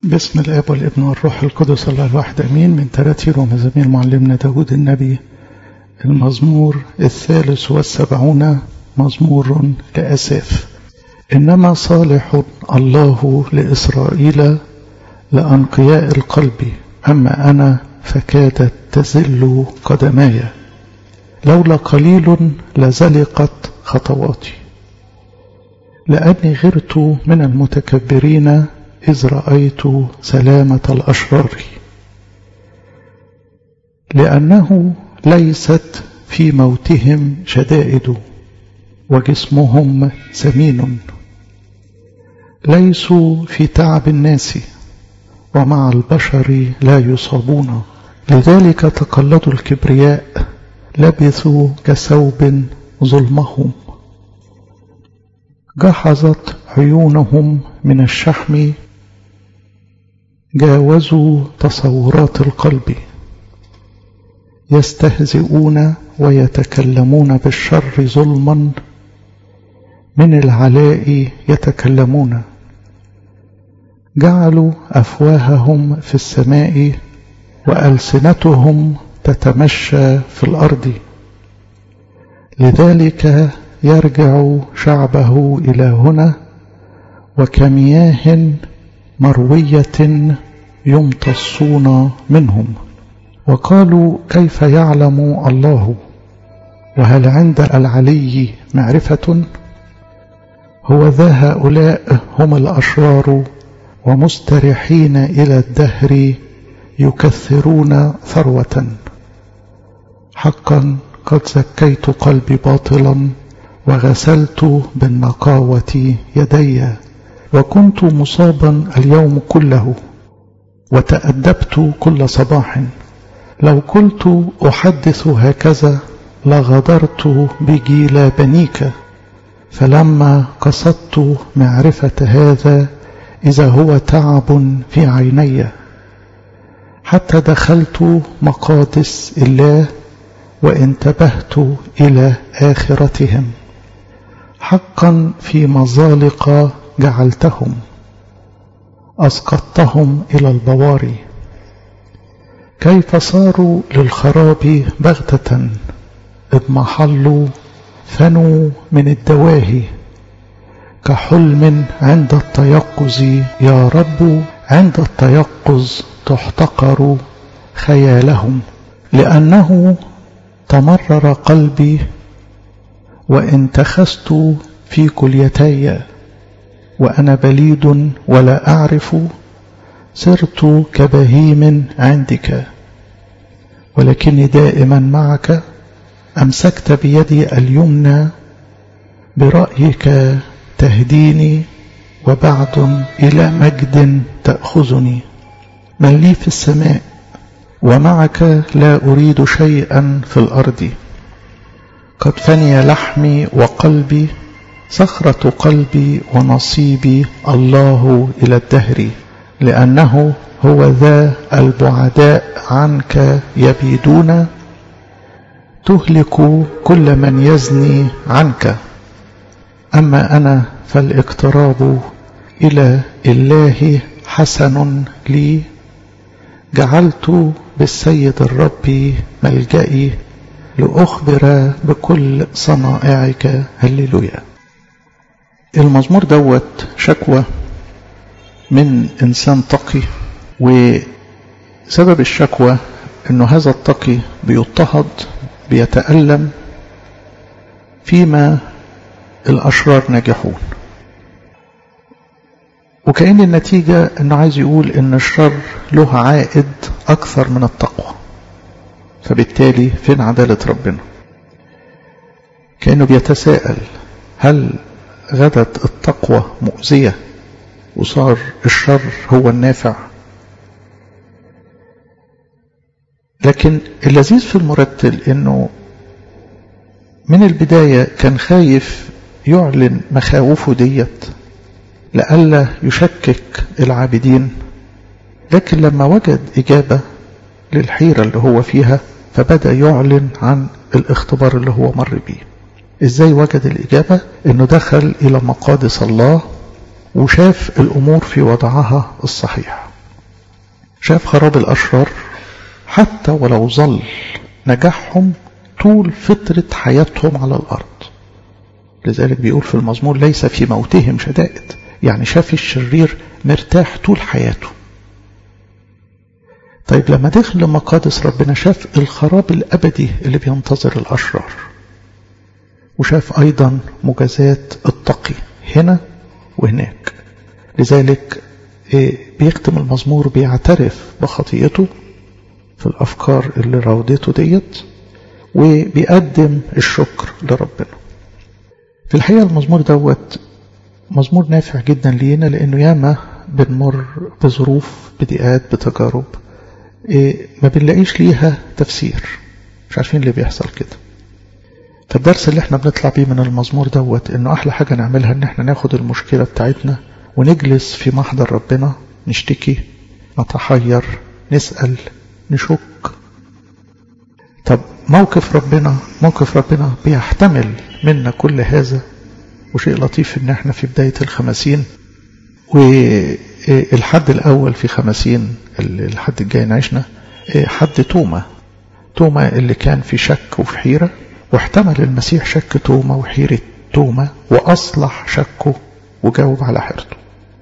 بسم الاب والابن والروح القدس الله الواحد امين من تراتير ومزامير معلمنا داود النبي المزمور الثالث والسبعون مزمور لاساف انما صالح الله لاسرائيل لانقياء القلب اما انا فكادت تزل قدماي لولا قليل لزلقت خطواتي لاني غرت من المتكبرين إذ رأيت سلامة الأشرار لأنه ليست في موتهم شدائد وجسمهم سمين ليسوا في تعب الناس ومع البشر لا يصابون لذلك تقلدوا الكبرياء لبثوا كثوب ظلمهم جحظت عيونهم من الشحم جاوزوا تصورات القلب يستهزئون ويتكلمون بالشر ظلما من العلاء يتكلمون جعلوا افواههم في السماء والسنتهم تتمشى في الارض لذلك يرجع شعبه الى هنا وكمياه مرويه يمتصون منهم وقالوا كيف يعلم الله وهل عند العلي معرفه هو ذا هؤلاء هم الاشرار ومستريحين الى الدهر يكثرون ثروه حقا قد زكيت قلبي باطلا وغسلت بالنقاوه يدي وكنت مصابا اليوم كله وتأدبت كل صباح لو قلت أحدث هكذا لغدرت بجيل بنيك فلما قصدت معرفة هذا إذا هو تعب في عيني حتى دخلت مقادس الله وانتبهت إلى آخرتهم حقا في مزالق جعلتهم أسقطتهم إلى البواري كيف صاروا للخراب بغتة اضمحلوا فنوا من الدواهي كحلم عند التيقظ يا رب عند التيقظ تحتقر خيالهم لأنه تمرر قلبي وانتخست في كليتي وأنا بليد ولا أعرف صرت كبهيم عندك ولكني دائما معك أمسكت بيدي اليمنى برأيك تهديني وبعد إلى مجد تأخذني من لي في السماء ومعك لا أريد شيئا في الأرض قد فني لحمي وقلبي صخرة قلبي ونصيبي الله إلى الدهر لأنه هو ذا البعداء عنك يبيدون تهلك كل من يزني عنك أما أنا فالاقتراب إلى الله حسن لي جعلت بالسيد الرب ملجئي لأخبر بكل صنائعك هللويا المزمور دوت شكوى من إنسان تقي وسبب الشكوى أنه هذا التقي بيضطهد بيتألم فيما الأشرار ناجحون وكأن النتيجة أنه عايز يقول أن الشر له عائد أكثر من التقوى فبالتالي فين عدالة ربنا كأنه بيتساءل هل غدت التقوى مؤذية وصار الشر هو النافع لكن اللذيذ في المرتل انه من البداية كان خايف يعلن مخاوفه ديت لئلا يشكك العابدين لكن لما وجد إجابة للحيرة اللي هو فيها فبدأ يعلن عن الاختبار اللي هو مر بيه ازاي وجد الإجابة انه دخل إلى مقادس الله وشاف الأمور في وضعها الصحيح شاف خراب الأشرار حتى ولو ظل نجاحهم طول فترة حياتهم على الأرض لذلك بيقول في المزمور ليس في موتهم شدائد يعني شاف الشرير مرتاح طول حياته طيب لما دخل مقادس ربنا شاف الخراب الأبدي اللي بينتظر الأشرار وشاف أيضا مجازات التقي هنا وهناك لذلك بيختم المزمور بيعترف بخطيئته في الأفكار اللي راودته ديت وبيقدم الشكر لربنا في الحقيقة المزمور دوت مزمور نافع جدا لينا لأنه ياما بنمر بظروف بضيقات بتجارب إيه ما بنلاقيش ليها تفسير مش عارفين ليه بيحصل كده فالدرس اللي احنا بنطلع بيه من المزمور دوت انه احلى حاجة نعملها ان احنا ناخد المشكلة بتاعتنا ونجلس في محضر ربنا نشتكي نتحير نسأل نشك طب موقف ربنا موقف ربنا بيحتمل منا كل هذا وشيء لطيف ان احنا في بداية الخمسين والحد الاول في خمسين الحد الجاي نعيشنا حد توما توما اللي كان في شك وفي حيرة واحتمل المسيح شك توما وحيرة توما واصلح شكه وجاوب على حيرته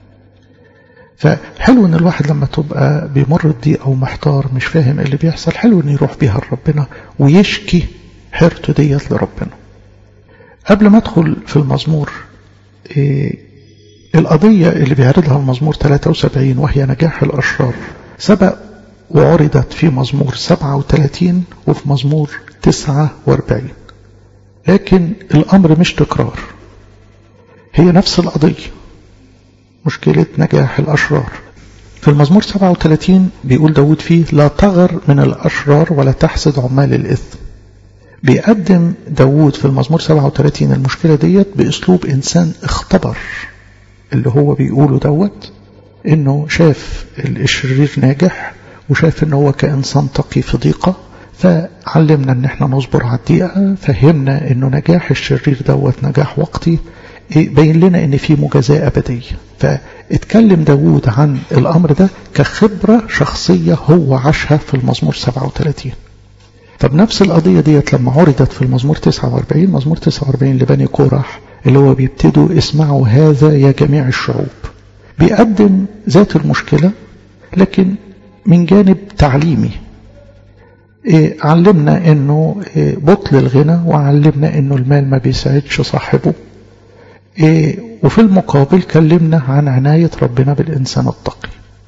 فحلو ان الواحد لما تبقى بيمر بضيق او محتار مش فاهم اللي بيحصل حلو ان يروح بيها لربنا ويشكي حيرته ديت لربنا قبل ما ادخل في المزمور إيه القضية اللي بيعرضها المزمور 73 وهي نجاح الأشرار سبق وعرضت في مزمور 37 وفي مزمور 49 لكن الأمر مش تكرار هي نفس القضية مشكلة نجاح الأشرار في المزمور 37 بيقول داود فيه لا تغر من الأشرار ولا تحسد عمال الإثم بيقدم داود في المزمور 37 المشكلة ديت بأسلوب إنسان اختبر اللي هو بيقوله دوت إنه شاف الشرير ناجح وشاف إنه هو كإنسان تقي في ضيقة فعلمنا إن احنا نصبر على الضيقة فهمنا إنه نجاح الشرير دوت نجاح وقتي بين لنا ان في مجازاة ابدية فاتكلم داود عن الامر ده كخبرة شخصية هو عاشها في المزمور 37 طب نفس القضية ديت لما عرضت في المزمور 49 مزمور 49 لبني كورح اللي هو بيبتدوا اسمعوا هذا يا جميع الشعوب بيقدم ذات المشكلة لكن من جانب تعليمي إيه علمنا انه إيه بطل الغنى وعلمنا انه المال ما بيساعدش صاحبه إيه وفي المقابل كلمنا عن عناية ربنا بالإنسان التقي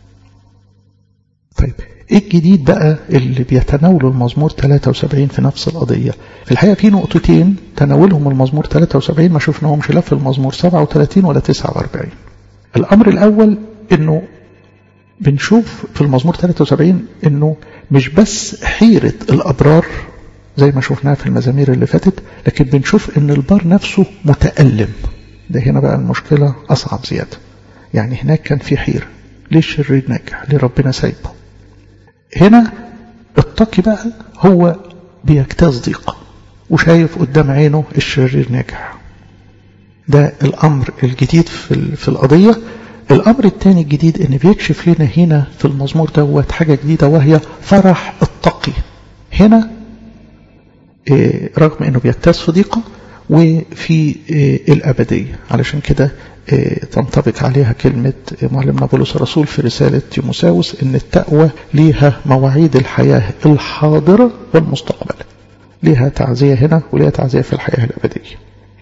طيب ايه الجديد بقى اللي بيتناوله المزمور 73 في نفس القضية في الحقيقة في نقطتين تناولهم المزمور 73 ما شفناهمش لا في المزمور 37 ولا 49 الأمر الأول انه بنشوف في المزمور 73 انه مش بس حيرة الأبرار زي ما شفناها في المزامير اللي فاتت لكن بنشوف ان البار نفسه متألم ده هنا بقى المشكلة أصعب زيادة يعني هناك كان في حيرة ليه الشرير ناجح ليه ربنا سايبه هنا التقي بقى هو بيجتاز ضيقة وشايف قدام عينه الشرير ناجح ده الأمر الجديد في, في القضية الأمر الثاني الجديد إن بيكشف لنا هنا في المزمور دوت حاجة جديدة وهي فرح التقي هنا إيه رغم إنه بيجتاز في ضيقة وفي الأبدية علشان كده تنطبق عليها كلمة معلمنا بولس الرسول في رسالة تيموساوس إن التقوى ليها مواعيد الحياة الحاضرة والمستقبل ليها تعزية هنا وليها تعزية في الحياة الأبدية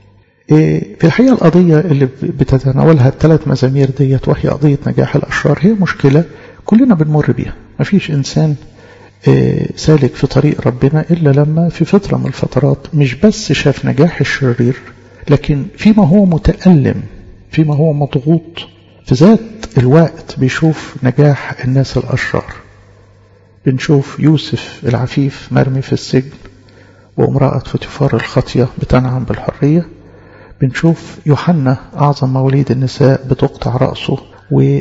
في الحقيقة القضية اللي بتتناولها الثلاث مزامير ديت وهي قضية نجاح الأشرار هي مشكلة كلنا بنمر بيها مفيش إنسان سالك في طريق ربنا إلا لما في فترة من الفترات مش بس شاف نجاح الشرير لكن فيما هو متألم فيما هو مضغوط في ذات الوقت بيشوف نجاح الناس الأشرار بنشوف يوسف العفيف مرمي في السجن وامرأة فوتيفار الخطية بتنعم بالحرية بنشوف يوحنا أعظم مواليد النساء بتقطع رأسه و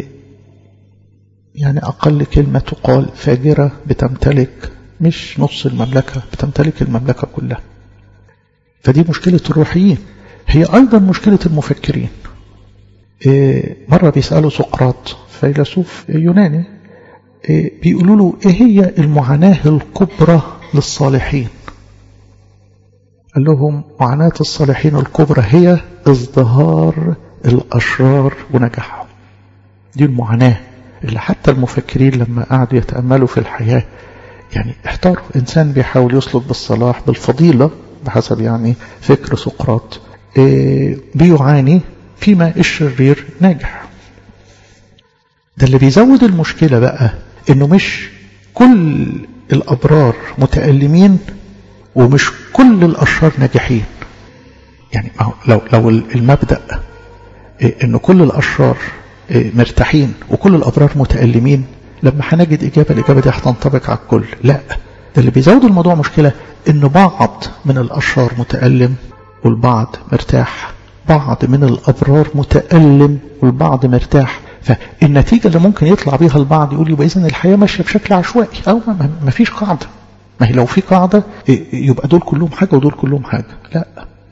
يعني أقل كلمة تقال فاجرة بتمتلك مش نص المملكة بتمتلك المملكة كلها فدي مشكلة الروحيين هي أيضا مشكلة المفكرين مرة بيسألوا سقراط فيلسوف يوناني بيقولوا له ايه هي المعاناة الكبرى للصالحين قال لهم معاناة الصالحين الكبرى هي ازدهار الأشرار ونجاحهم دي المعاناة اللي حتى المفكرين لما قعدوا يتأملوا في الحياة يعني احتاروا إنسان بيحاول يسلك بالصلاح بالفضيلة بحسب يعني فكر سقراط اه بيعاني فيما الشرير ناجح ده اللي بيزود المشكلة بقى انه مش كل الأبرار متألمين ومش كل الأشرار ناجحين يعني لو لو المبدأ إن كل الأشرار مرتاحين وكل الأبرار متألمين لما هنجد إجابة الإجابة دي هتنطبق على الكل لا ده اللي بيزود الموضوع مشكلة إن بعض من الأشرار متألم والبعض مرتاح بعض من الأبرار متألم والبعض مرتاح فالنتيجة اللي ممكن يطلع بيها البعض يقول يبقى إذن الحياة ماشية بشكل عشوائي أو ما فيش قاعدة ما هي لو في قاعدة يبقى دول كلهم حاجة ودول كلهم حاجة لا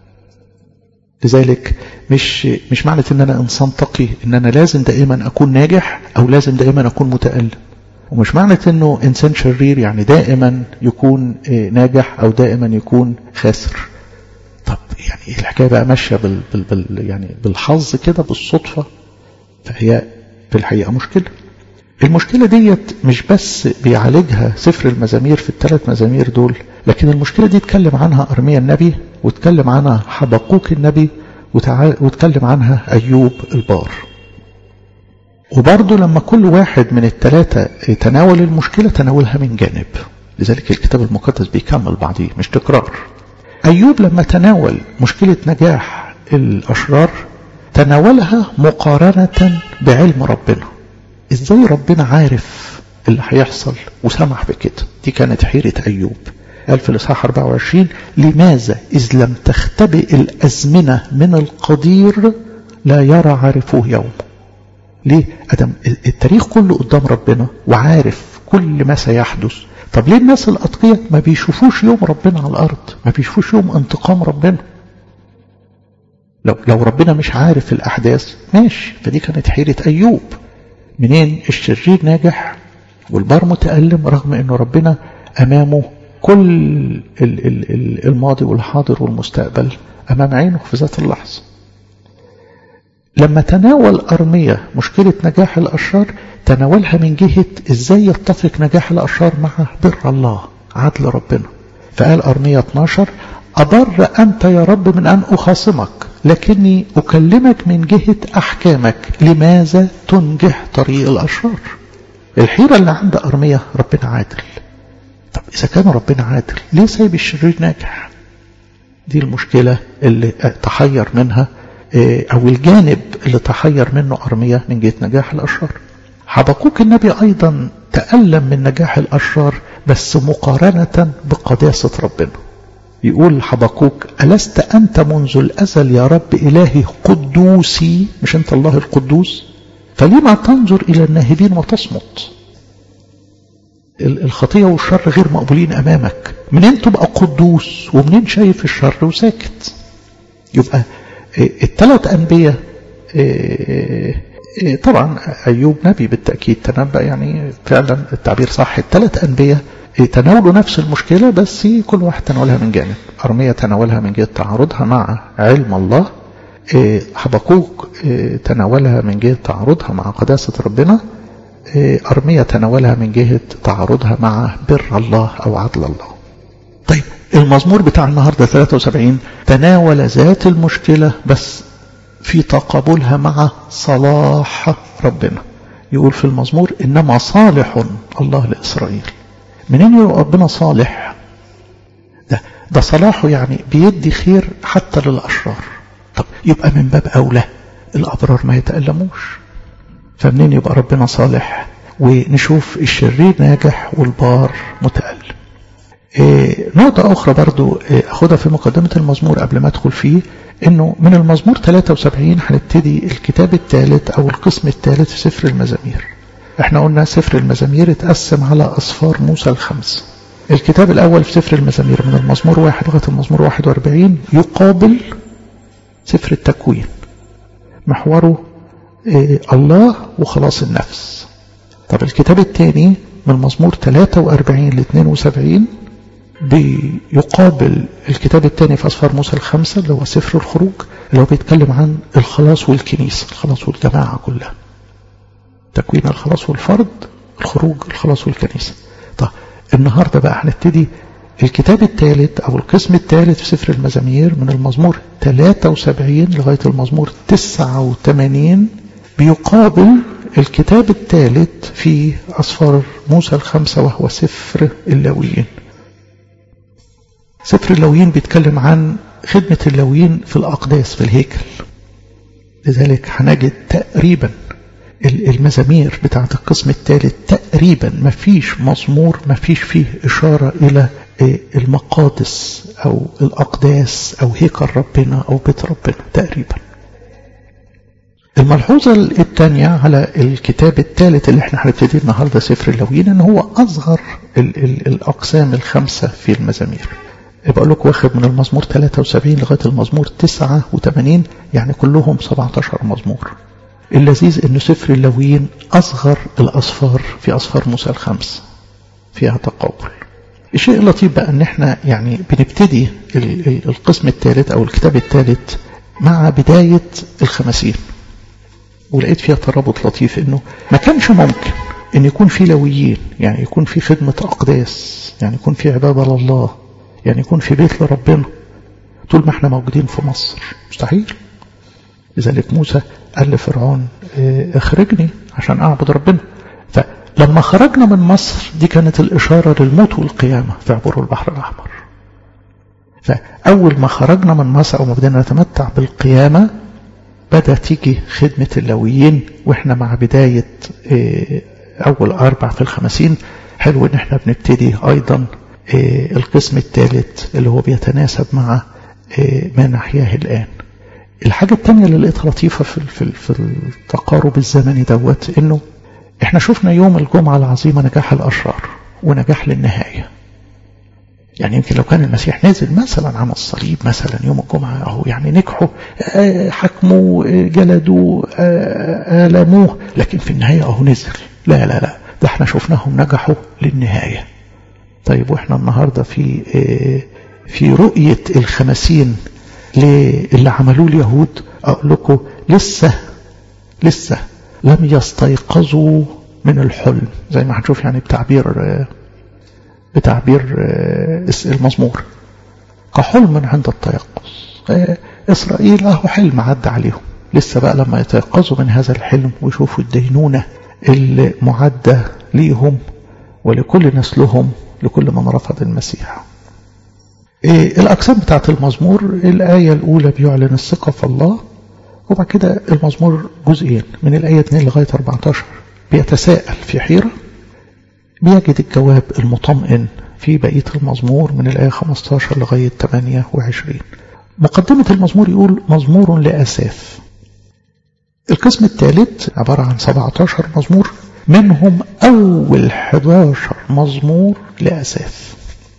لذلك مش مش معنى ان انا انسان تقي ان انا لازم دائما اكون ناجح او لازم دائما اكون متألم ومش معنى انه انسان شرير يعني دائما يكون ناجح او دائما يكون خاسر طب يعني الحكايه بقى ماشيه بال, بال, بال يعني بالحظ كده بالصدفه فهي في الحقيقه مشكله المشكله ديت مش بس بيعالجها سفر المزامير في الثلاث مزامير دول لكن المشكله دي اتكلم عنها ارميا النبي واتكلم عنها حبقوك النبي واتكلم عنها ايوب البار وبرضه لما كل واحد من الثلاثة تناول المشكلة تناولها من جانب لذلك الكتاب المقدس بيكمل بعضيه مش تكرار أيوب لما تناول مشكلة نجاح الأشرار تناولها مقارنة بعلم ربنا ازاي ربنا عارف اللي هيحصل وسمح بكده دي كانت حيرة أيوب قال في الإصحاح 24 لماذا إذ لم تختبئ الأزمنة من القدير لا يرى عارفوه يوم ليه أدم التاريخ كله قدام ربنا وعارف كل ما سيحدث طب ليه الناس الأتقياء ما بيشوفوش يوم ربنا على الأرض ما بيشوفوش يوم انتقام ربنا لو, لو ربنا مش عارف الأحداث ماشي فدي كانت حيرة أيوب منين الشرير ناجح والبار متألم رغم أنه ربنا أمامه كل الماضي والحاضر والمستقبل أمام عينه في ذات اللحظة لما تناول أرمية مشكلة نجاح الأشرار تناولها من جهة إزاي يتفق نجاح الأشرار مع بر الله عدل ربنا فقال أرمية 12 أبر أنت يا رب من أن أخاصمك لكني أكلمك من جهة أحكامك لماذا تنجح طريق الأشرار الحيرة اللي عند أرمية ربنا عادل طب إذا كان ربنا عادل ليه سايب الشرير ناجح دي المشكلة اللي تحير منها أو الجانب اللي تحير منه أرمية من جهة نجاح الأشرار حبقوك النبي أيضا تألم من نجاح الأشرار بس مقارنة بقداسة ربنا يقول حبقوك ألست أنت منذ الأزل يا رب إلهي قدوسي مش أنت الله القدوس فلما تنظر إلى الناهبين وتصمت الخطية والشر غير مقبولين أمامك منين تبقى قدوس ومنين شايف الشر وساكت يبقى الثلاث أنبياء طبعا أيوب نبي بالتأكيد تنبأ يعني فعلا التعبير صح الثلاث أنبياء تناولوا نفس المشكلة بس كل واحد تناولها من جانب أرمية تناولها من جهة تعارضها مع علم الله حبقوق تناولها من جهة تعارضها مع قداسة ربنا أرمية تناولها من جهة تعارضها مع بر الله أو عدل الله طيب المزمور بتاع النهاردة 73 تناول ذات المشكلة بس في تقابلها مع صلاح ربنا يقول في المزمور إنما صالح الله لإسرائيل منين يبقى ربنا صالح ده, ده صلاحه يعني بيدي خير حتى للأشرار طب يبقى من باب أولى الأبرار ما يتألموش فمنين يبقى ربنا صالح ونشوف الشرير ناجح والبار متألم إيه نقطة أخرى برضو إيه أخدها في مقدمة المزمور قبل ما أدخل فيه إنه من المزمور 73 هنبتدي الكتاب الثالث أو القسم الثالث في سفر المزامير احنا قلنا سفر المزامير اتقسم على أصفار موسى الخمس الكتاب الأول في سفر المزامير من المزمور واحد لغاية المزمور 41 يقابل سفر التكوين محوره إيه الله وخلاص النفس طب الكتاب الثاني من مزمور 43 ل 72 بيقابل الكتاب الثاني في أسفار موسى الخمسة اللي هو سفر الخروج اللي هو بيتكلم عن الخلاص والكنيسة الخلاص والجماعة كلها تكوين الخلاص والفرد الخروج الخلاص والكنيسة طب النهاردة بقى هنبتدي الكتاب الثالث أو القسم الثالث في سفر المزامير من المزمور 73 لغاية المزمور 89 بيقابل الكتاب الثالث في أسفار موسى الخمسة وهو سفر اللاويين سفر اللاويين بيتكلم عن خدمة اللاويين في الأقداس في الهيكل لذلك هنجد تقريبا المزامير بتاعة القسم الثالث تقريبا ما فيش مزمور ما فيش فيه إشارة إلى المقادس أو الأقداس أو هيكل ربنا أو بيت ربنا تقريبا الملحوظة الثانية على الكتاب الثالث اللي احنا هنبتدي النهاردة سفر اللاويين ان هو أصغر ال ال الأقسام الخمسة في المزامير بقول لك واخد من المزمور 73 لغاية المزمور 89 يعني كلهم 17 مزمور اللذيذ ان سفر اللاويين أصغر الأصفار في أصفار موسى الخمس فيها تقابل الشيء اللطيف بقى ان احنا يعني بنبتدي القسم الثالث او الكتاب الثالث مع بداية الخمسين ولقيت فيها ترابط لطيف انه ما كانش ممكن ان يكون في لويين يعني يكون في خدمة اقداس يعني يكون في عبادة لله يعني يكون في بيت لربنا طول ما احنا موجودين في مصر مستحيل لذلك موسى قال لفرعون اخرجني عشان اعبد ربنا فلما خرجنا من مصر دي كانت الاشارة للموت والقيامة في عبور البحر الاحمر فاول ما خرجنا من مصر او ما بدنا نتمتع بالقيامة بدأ تيجي خدمة اللويين واحنا مع بداية أول أربع في الخمسين حلو إن احنا بنبتدي أيضا القسم الثالث اللي هو بيتناسب مع ما نحياه الآن الحاجة الثانية اللي لقيتها لطيفة في, في, في التقارب الزمني دوت إنه احنا شفنا يوم الجمعة العظيمة نجاح الأشرار ونجاح للنهاية يعني يمكن لو كان المسيح نازل مثلا عن الصليب مثلا يوم الجمعة أهو يعني نجحوا حكموا جلدوا آلموه لكن في النهاية أهو نزل لا لا لا ده احنا شفناهم نجحوا للنهاية طيب واحنا النهاردة في في رؤية الخمسين اللي عملوه اليهود أقول لكم لسه لسه لم يستيقظوا من الحلم زي ما هنشوف يعني بتعبير بتعبير المزمور كحلم عند التيقظ إسرائيل أهو حلم عدى عليهم لسه بقى لما يتيقظوا من هذا الحلم ويشوفوا الدينونة المعدة ليهم ولكل نسلهم لكل من رفض المسيح الأقسام بتاعت المزمور الآية الأولى بيعلن الثقة في الله وبعد كده المزمور جزئين من الآية 2 لغاية 14 بيتساءل في حيرة بيجد الجواب المطمئن في بقية المزمور من الآية 15 لغاية 28 مقدمة المزمور يقول مزمور لأساف القسم الثالث عبارة عن 17 مزمور منهم أول 11 مزمور لأساف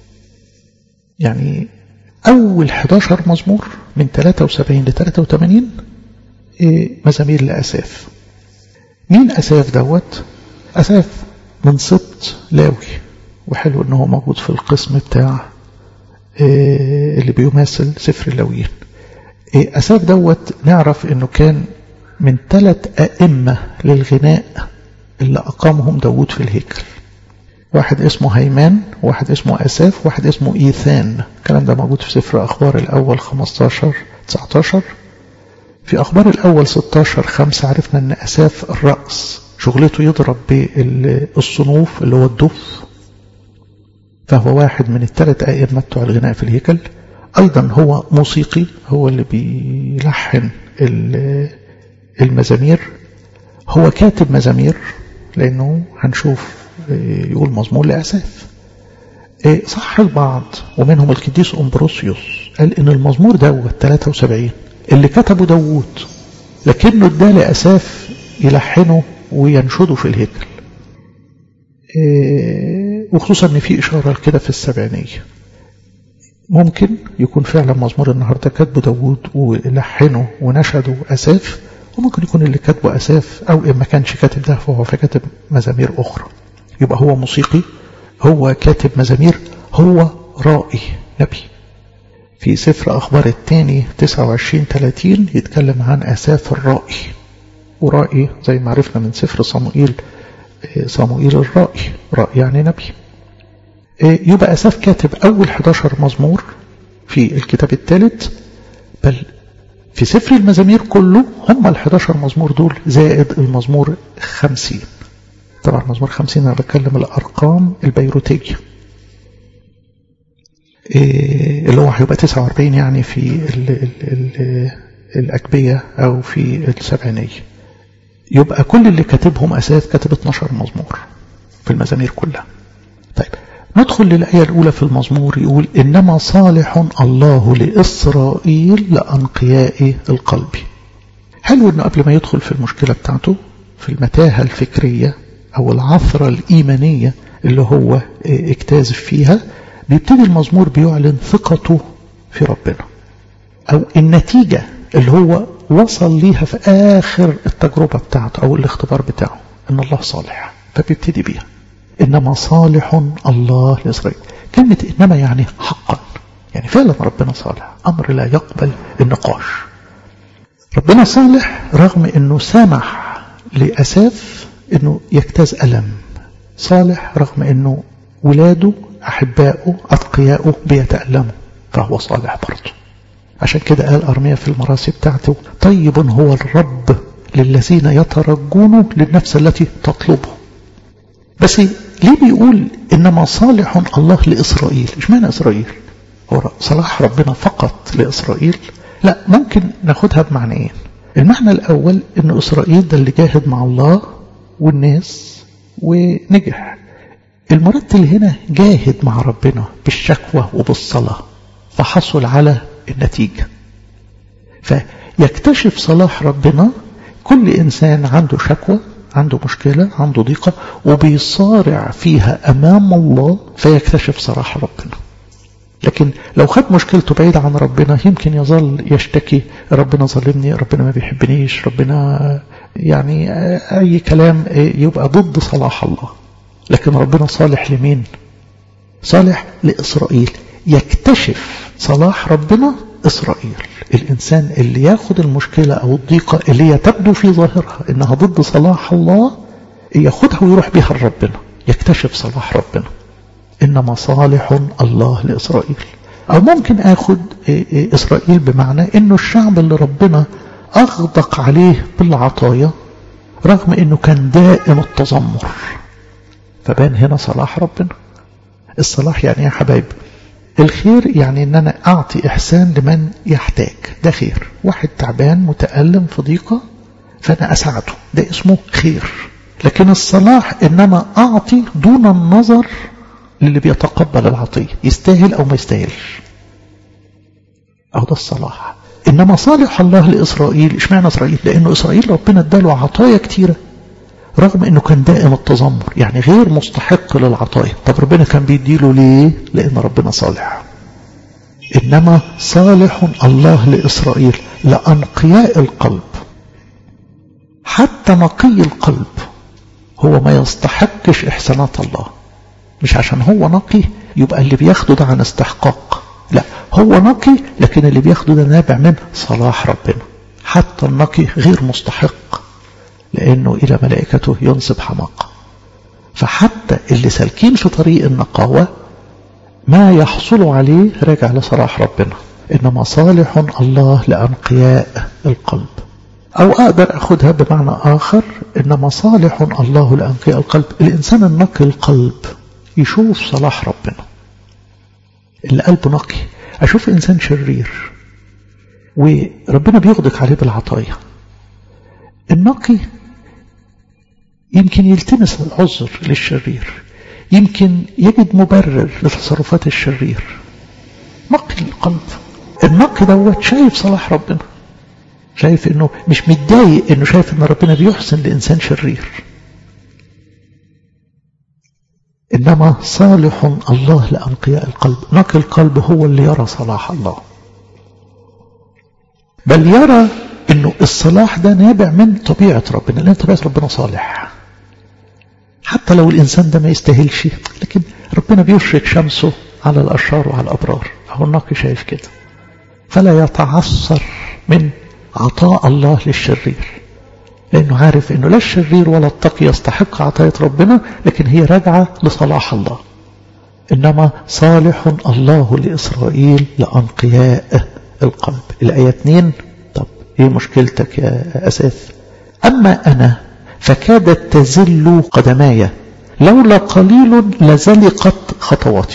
يعني أول 11 مزمور من 73 ل 83 مزامير لأساف مين أساف دوت أساف من سبط لاوي وحلو ان هو موجود في القسم بتاع اللي بيماثل سفر اللاويين أساف دوت نعرف انه كان من ثلاث أئمة للغناء اللي أقامهم داود في الهيكل واحد اسمه هيمان واحد اسمه أساف واحد اسمه إيثان الكلام ده موجود في سفر أخبار الأول 15 19 في أخبار الأول 16 5 عرفنا أن أساف الرأس شغلته يضرب بالصنوف اللي هو الدف فهو واحد من الثلاث أئمة بتوع الغناء في الهيكل أيضا هو موسيقي هو اللي بيلحن المزامير هو كاتب مزامير لأنه هنشوف يقول مزمور لأساف صح البعض ومنهم القديس أمبروسيوس قال إن المزمور دوت 73 اللي كتبه داوود لكنه اداه لأساف يلحنه وينشده في الهيكل وخصوصا ان في اشاره كده في السبعينيه ممكن يكون فعلا مزمور النهارده كاتبه داوود ولحنه ونشده اساف وممكن يكون اللي كاتبه أساف أو إن ما كانش كاتب ده فهو فكاتب مزامير أخرى يبقى هو موسيقي هو كاتب مزامير هو رائي نبي في سفر أخبار الثاني 29 30 يتكلم عن أساف الرائي ورائي زي ما عرفنا من سفر صموئيل صموئيل الرائي رائي يعني نبي يبقى أساف كاتب أول 11 مزمور في الكتاب الثالث بل في سفر المزامير كله هم ال 11 مزمور دول زائد المزمور 50 طبعا مزمور 50 أنا بتكلم الأرقام البيروتية اللي هو هيبقى 49 يعني في ال ال ال الأكبية أو في السبعينية يبقى كل اللي كاتبهم أساس كاتب 12 مزمور في المزامير كلها طيب ندخل للآية الأولى في المزمور يقول إنما صالح الله لإسرائيل لأنقياء القلب حلو إنه قبل ما يدخل في المشكلة بتاعته في المتاهة الفكرية أو العثرة الإيمانية اللي هو اجتاز فيها بيبتدي المزمور بيعلن ثقته في ربنا أو النتيجة اللي هو وصل ليها في آخر التجربة بتاعته أو الاختبار بتاعه إن الله صالح فبيبتدي بيها إنما صالح الله لإسرائيل كلمة إنما يعني حقا يعني فعلا ربنا صالح أمر لا يقبل النقاش ربنا صالح رغم أنه سامح لأساف أنه يجتاز ألم صالح رغم أنه ولاده أحبائه أتقياؤه بيتألموا فهو صالح برضه عشان كده قال أرميا في المراسي بتاعته طيب هو الرب للذين يترجون للنفس التي تطلبه بس ليه بيقول إنما صالح الله لإسرائيل إيش معنى إسرائيل هو صلاح ربنا فقط لإسرائيل لا ممكن ناخدها بمعنيين المعنى الأول إن إسرائيل ده اللي جاهد مع الله والناس ونجح المرتل هنا جاهد مع ربنا بالشكوى وبالصلاة فحصل على النتيجة فيكتشف صلاح ربنا كل إنسان عنده شكوى عنده مشكلة عنده ضيقة وبيصارع فيها أمام الله فيكتشف صلاح ربنا لكن لو خد مشكلته بعيد عن ربنا يمكن يظل يشتكي ربنا ظلمني ربنا ما بيحبنيش ربنا يعني أي كلام يبقى ضد صلاح الله لكن ربنا صالح لمين صالح لإسرائيل يكتشف صلاح ربنا إسرائيل الإنسان اللي ياخد المشكلة أو الضيقة اللي هي تبدو في ظاهرها إنها ضد صلاح الله ياخدها ويروح بها لربنا يكتشف صلاح ربنا إنما صالح الله لإسرائيل أو ممكن أخد إسرائيل بمعنى إنه الشعب اللي ربنا أغدق عليه بالعطايا رغم إنه كان دائم التذمر فبان هنا صلاح ربنا الصلاح يعني يا حبايب الخير يعني ان انا اعطي احسان لمن يحتاج ده خير واحد تعبان متألم في ضيقة فانا اساعده ده اسمه خير لكن الصلاح ان انا اعطي دون النظر للي بيتقبل العطية يستاهل او ما يستاهلش او ده الصلاح انما صالح الله لاسرائيل اشمعنى اسرائيل لانه اسرائيل ربنا اداله عطايا كتيره رغم انه كان دائم التذمر يعني غير مستحق للعطايا طب ربنا كان بيديله ليه لان ربنا صالح انما صالح الله لاسرائيل لانقياء القلب حتى نقي القلب هو ما يستحقش احسانات الله مش عشان هو نقي يبقى اللي بياخده ده عن استحقاق لا هو نقي لكن اللي بياخده ده نابع من صلاح ربنا حتى النقي غير مستحق لأنه إلى ملائكته ينصب حماقة فحتى اللي سالكين في طريق النقاوة ما يحصلوا عليه راجع لصلاح ربنا إنما صالح الله لأنقياء القلب أو أقدر أخذها بمعنى آخر إنما صالح الله لأنقياء القلب الإنسان النقي القلب يشوف صلاح ربنا اللي قلبه نقي أشوف إنسان شرير وربنا بيغدق عليه بالعطايا النقي يمكن يلتمس العذر للشرير يمكن يجد مبرر لتصرفات الشرير نقي القلب النقي دوت شايف صلاح ربنا شايف انه مش متضايق انه شايف ان ربنا بيحسن لانسان شرير انما صالح الله لانقياء القلب نقي القلب هو اللي يرى صلاح الله بل يرى انه الصلاح ده نابع من طبيعة ربنا لان طبيعة ربنا صالح حتى لو الانسان ده ما يستاهلش لكن ربنا بيشرك شمسه على الاشرار وعلى الابرار اهو الناقي شايف كده فلا يتعثر من عطاء الله للشرير لانه عارف انه لا الشرير ولا التقي يستحق عطاية ربنا لكن هي راجعة لصلاح الله إنما صالح الله لإسرائيل لأنقياء القلب الآية 2 طب إيه مشكلتك يا أساف أما أنا فكادت تزل قدماي لولا قليل لزلقت خطواتي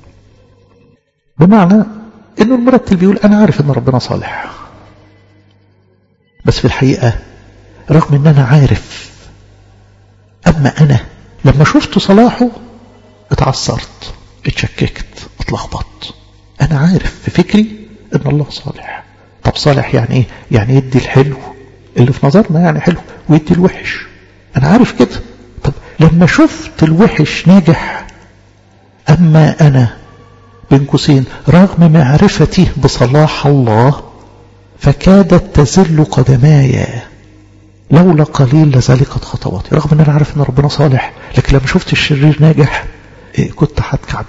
بمعنى إنه المرتل بيقول أنا عارف إن ربنا صالح بس في الحقيقة رغم إن أنا عارف أما أنا لما شفت صلاحه اتعثرت اتشككت اتلخبطت انا عارف في فكري ان الله صالح طب صالح يعني ايه يعني يدي الحلو اللي في نظرنا يعني حلو ويدي الوحش انا عارف كده طب لما شفت الوحش ناجح اما انا بين قوسين رغم معرفتي بصلاح الله فكادت تزل قدماي لولا قليل لذلكت خطواتي رغم ان انا عارف ان ربنا صالح لكن لما شفت الشرير ناجح إيه كنت هتكعبل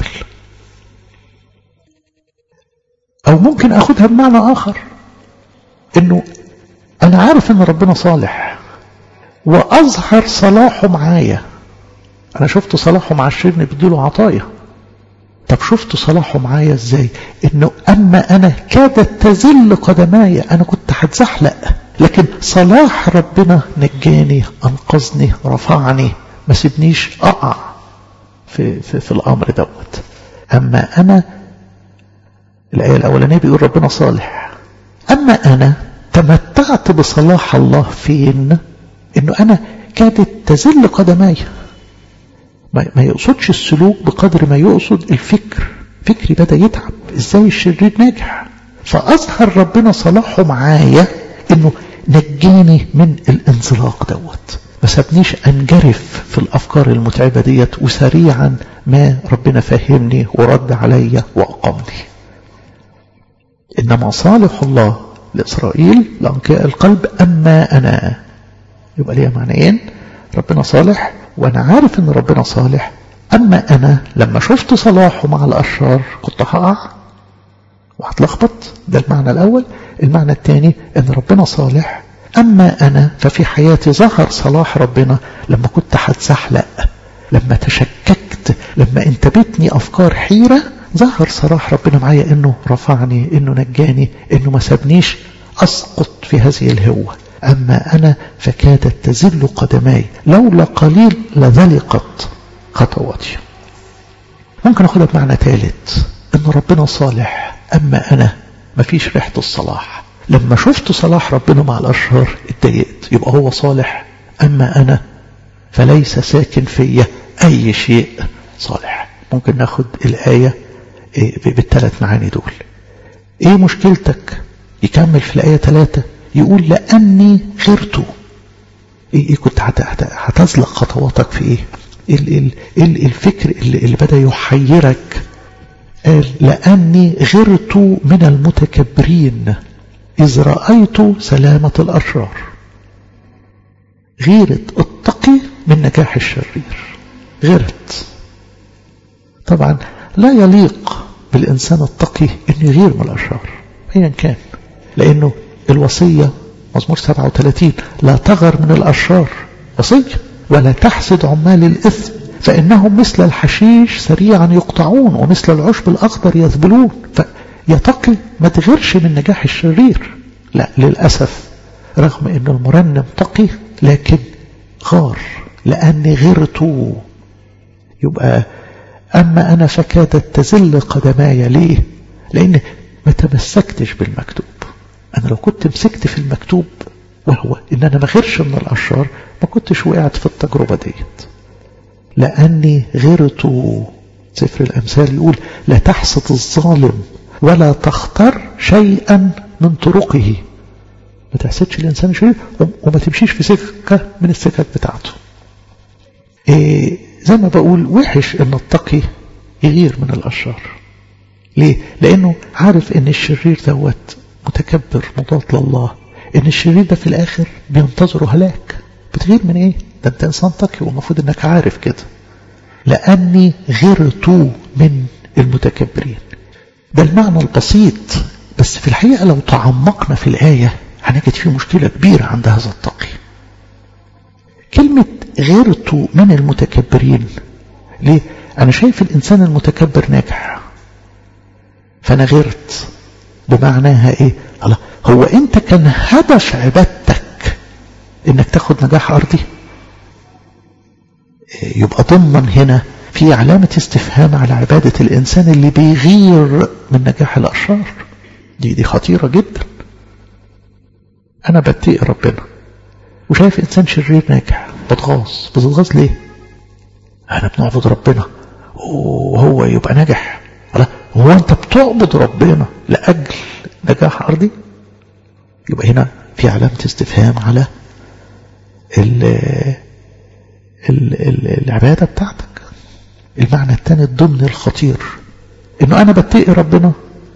او ممكن اخدها بمعنى اخر انه انا عارف ان ربنا صالح واظهر صلاحه معايا انا شفت صلاحه مع الشرير بيديله عطايا طب شفت صلاحه معايا ازاي انه اما انا كادت تزل قدماي انا كنت هتزحلق لكن صلاح ربنا نجاني انقذني رفعني ما سيبنيش اقع في, في, في الامر دوت اما انا الايه الاولانيه بيقول ربنا صالح اما انا تمتعت بصلاح الله فين انه انا كادت تزل قدماي ما يقصدش السلوك بقدر ما يقصد الفكر فكري بدأ يتعب ازاي الشرير ناجح فأظهر ربنا صلاحه معايا انه نجاني من الانزلاق دوت ما سابنيش انجرف في الافكار المتعبة ديت وسريعا ما ربنا فهمني ورد عليا واقامني انما صالح الله لاسرائيل لانقياء القلب اما انا يبقى ليها معنيين ربنا صالح وانا عارف ان ربنا صالح اما انا لما شفت صلاحه مع الاشرار كنت هقع وهتلخبط ده المعنى الاول المعنى الثاني ان ربنا صالح اما انا ففي حياتي ظهر صلاح ربنا لما كنت هتزحلق لما تشككت لما انتبتني افكار حيرة ظهر صلاح ربنا معايا انه رفعني انه نجاني انه ما سابنيش اسقط في هذه الهوه أما أنا فكادت تزل قدماي لولا قليل لذلقت خطواتي ممكن أخذها بمعنى ثالث أن ربنا صالح أما أنا ما فيش ريحة الصلاح لما شفت صلاح ربنا مع الأشرار اتضايقت يبقى هو صالح أما أنا فليس ساكن فيا أي شيء صالح ممكن ناخد الآية بالثلاث معاني دول ايه مشكلتك يكمل في الآية ثلاثة يقول لأني غرت إيه, إيه كنت هتزلق خطواتك في إيه ال ال الفكر اللي, اللي بدأ يحيرك قال لأني غرت من المتكبرين إذ رأيت سلامة الأشرار غيرة التقي من نجاح الشرير غيرت طبعا لا يليق بالإنسان التقي أن يغير من الأشرار أيا كان لأنه الوصية مزمور 37 لا تغر من الأشرار وصية ولا تحسد عمال الإثم فإنهم مثل الحشيش سريعا يقطعون ومثل العشب الأخضر يذبلون فيتقي ما تغيرش من نجاح الشرير لا للأسف رغم أن المرنم تقي لكن غار لأني غرت يبقى أما أنا فكادت تزل قدماي ليه لأن ما تمسكتش بالمكتوب أنا لو كنت مسكت في المكتوب وهو إن أنا ما غيرش من الأشرار ما كنتش وقعت في التجربة ديت لأني غيرت سفر الأمثال يقول لا تحسد الظالم ولا تختار شيئا من طرقه ما تحسدش الإنسان شيء وما تمشيش في سكة من السكك بتاعته إيه زي ما بقول وحش ان التقي يغير من الأشرار ليه؟ لأنه عارف ان الشرير دوت متكبر مضاد لله ان الشرير ده في الاخر بينتظره هلاك بتغير من ايه ده انت انسان تقي والمفروض انك عارف كده لاني غرت من المتكبرين ده المعنى البسيط بس في الحقيقة لو تعمقنا في الآية هنجد في مشكلة كبيرة عند هذا التقي كلمة غيرت من المتكبرين ليه؟ أنا شايف الإنسان المتكبر ناجح فأنا غيرت بمعناها إيه؟ الله هو أنت كان هدف عبادتك إنك تاخد نجاح أرضي يبقى ضمن هنا في علامة استفهام على عبادة الإنسان اللي بيغير من نجاح الأشرار دي دي خطيرة جدا أنا بتقي ربنا وشايف إنسان شرير ناجح بتغاظ بتغاظ ليه؟ أنا بنعبد ربنا وهو يبقى ناجح لا هو أنت بتعبد ربنا لأجل نجاح أرضي يبقى هنا في علامة استفهام على ال ال ال العبادة بتاعتك المعنى الثاني الضمن الخطير انه انا بتقي ربنا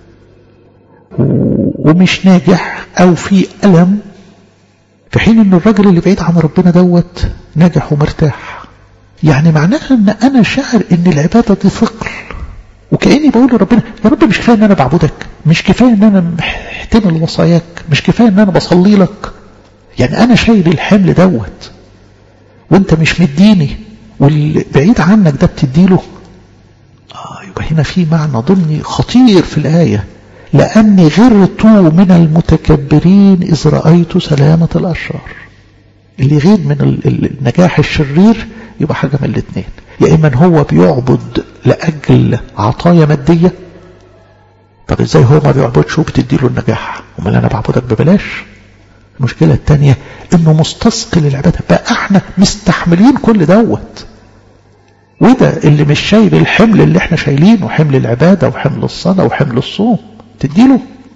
ومش ناجح او في الم في حين ان الراجل اللي بعيد عن ربنا دوت ناجح ومرتاح يعني معناها ان انا شاعر ان العبادة دي ثقل وكأني بقول لربنا يا رب مش كفاية ان انا بعبدك مش كفاية ان انا محتمل وصاياك مش كفاية ان انا بصلي لك يعني انا شايل الحمل دوت وانت مش مديني واللي بعيد عنك ده بتديله آه يبقى هنا في معنى ضمني خطير في الآية لأني غرت من المتكبرين إذ رأيت سلامة الأشرار اللي غير من النجاح الشرير يبقى حاجة من الاثنين يا إما هو بيعبد لأجل عطايا مادية طب ازاي هو ما بيعبدش وبتديله النجاح امال انا بعبدك ببلاش المشكلة الثانية انه مستثقل العبادة بقى احنا مستحملين كل دوت وده اللي مش شايل الحمل اللي احنا شايلينه حمل العبادة وحمل الصلاة وحمل الصوم تديله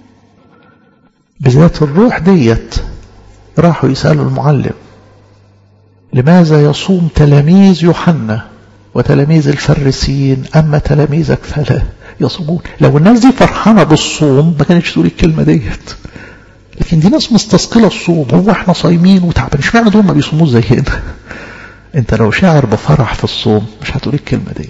بذات الروح ديت راحوا يسألوا المعلم لماذا يصوم تلاميذ يوحنا وتلاميذ الفريسيين أما تلاميذك فلا يصومون لو الناس دي فرحانة بالصوم ما كانتش تقول الكلمة ديت لكن دي ناس مستثقلة الصوم هو احنا صايمين وتعبانين اشمعنى دول ما بيصوموش زينا انت لو شاعر بفرح في الصوم مش هتقول الكلمة ديت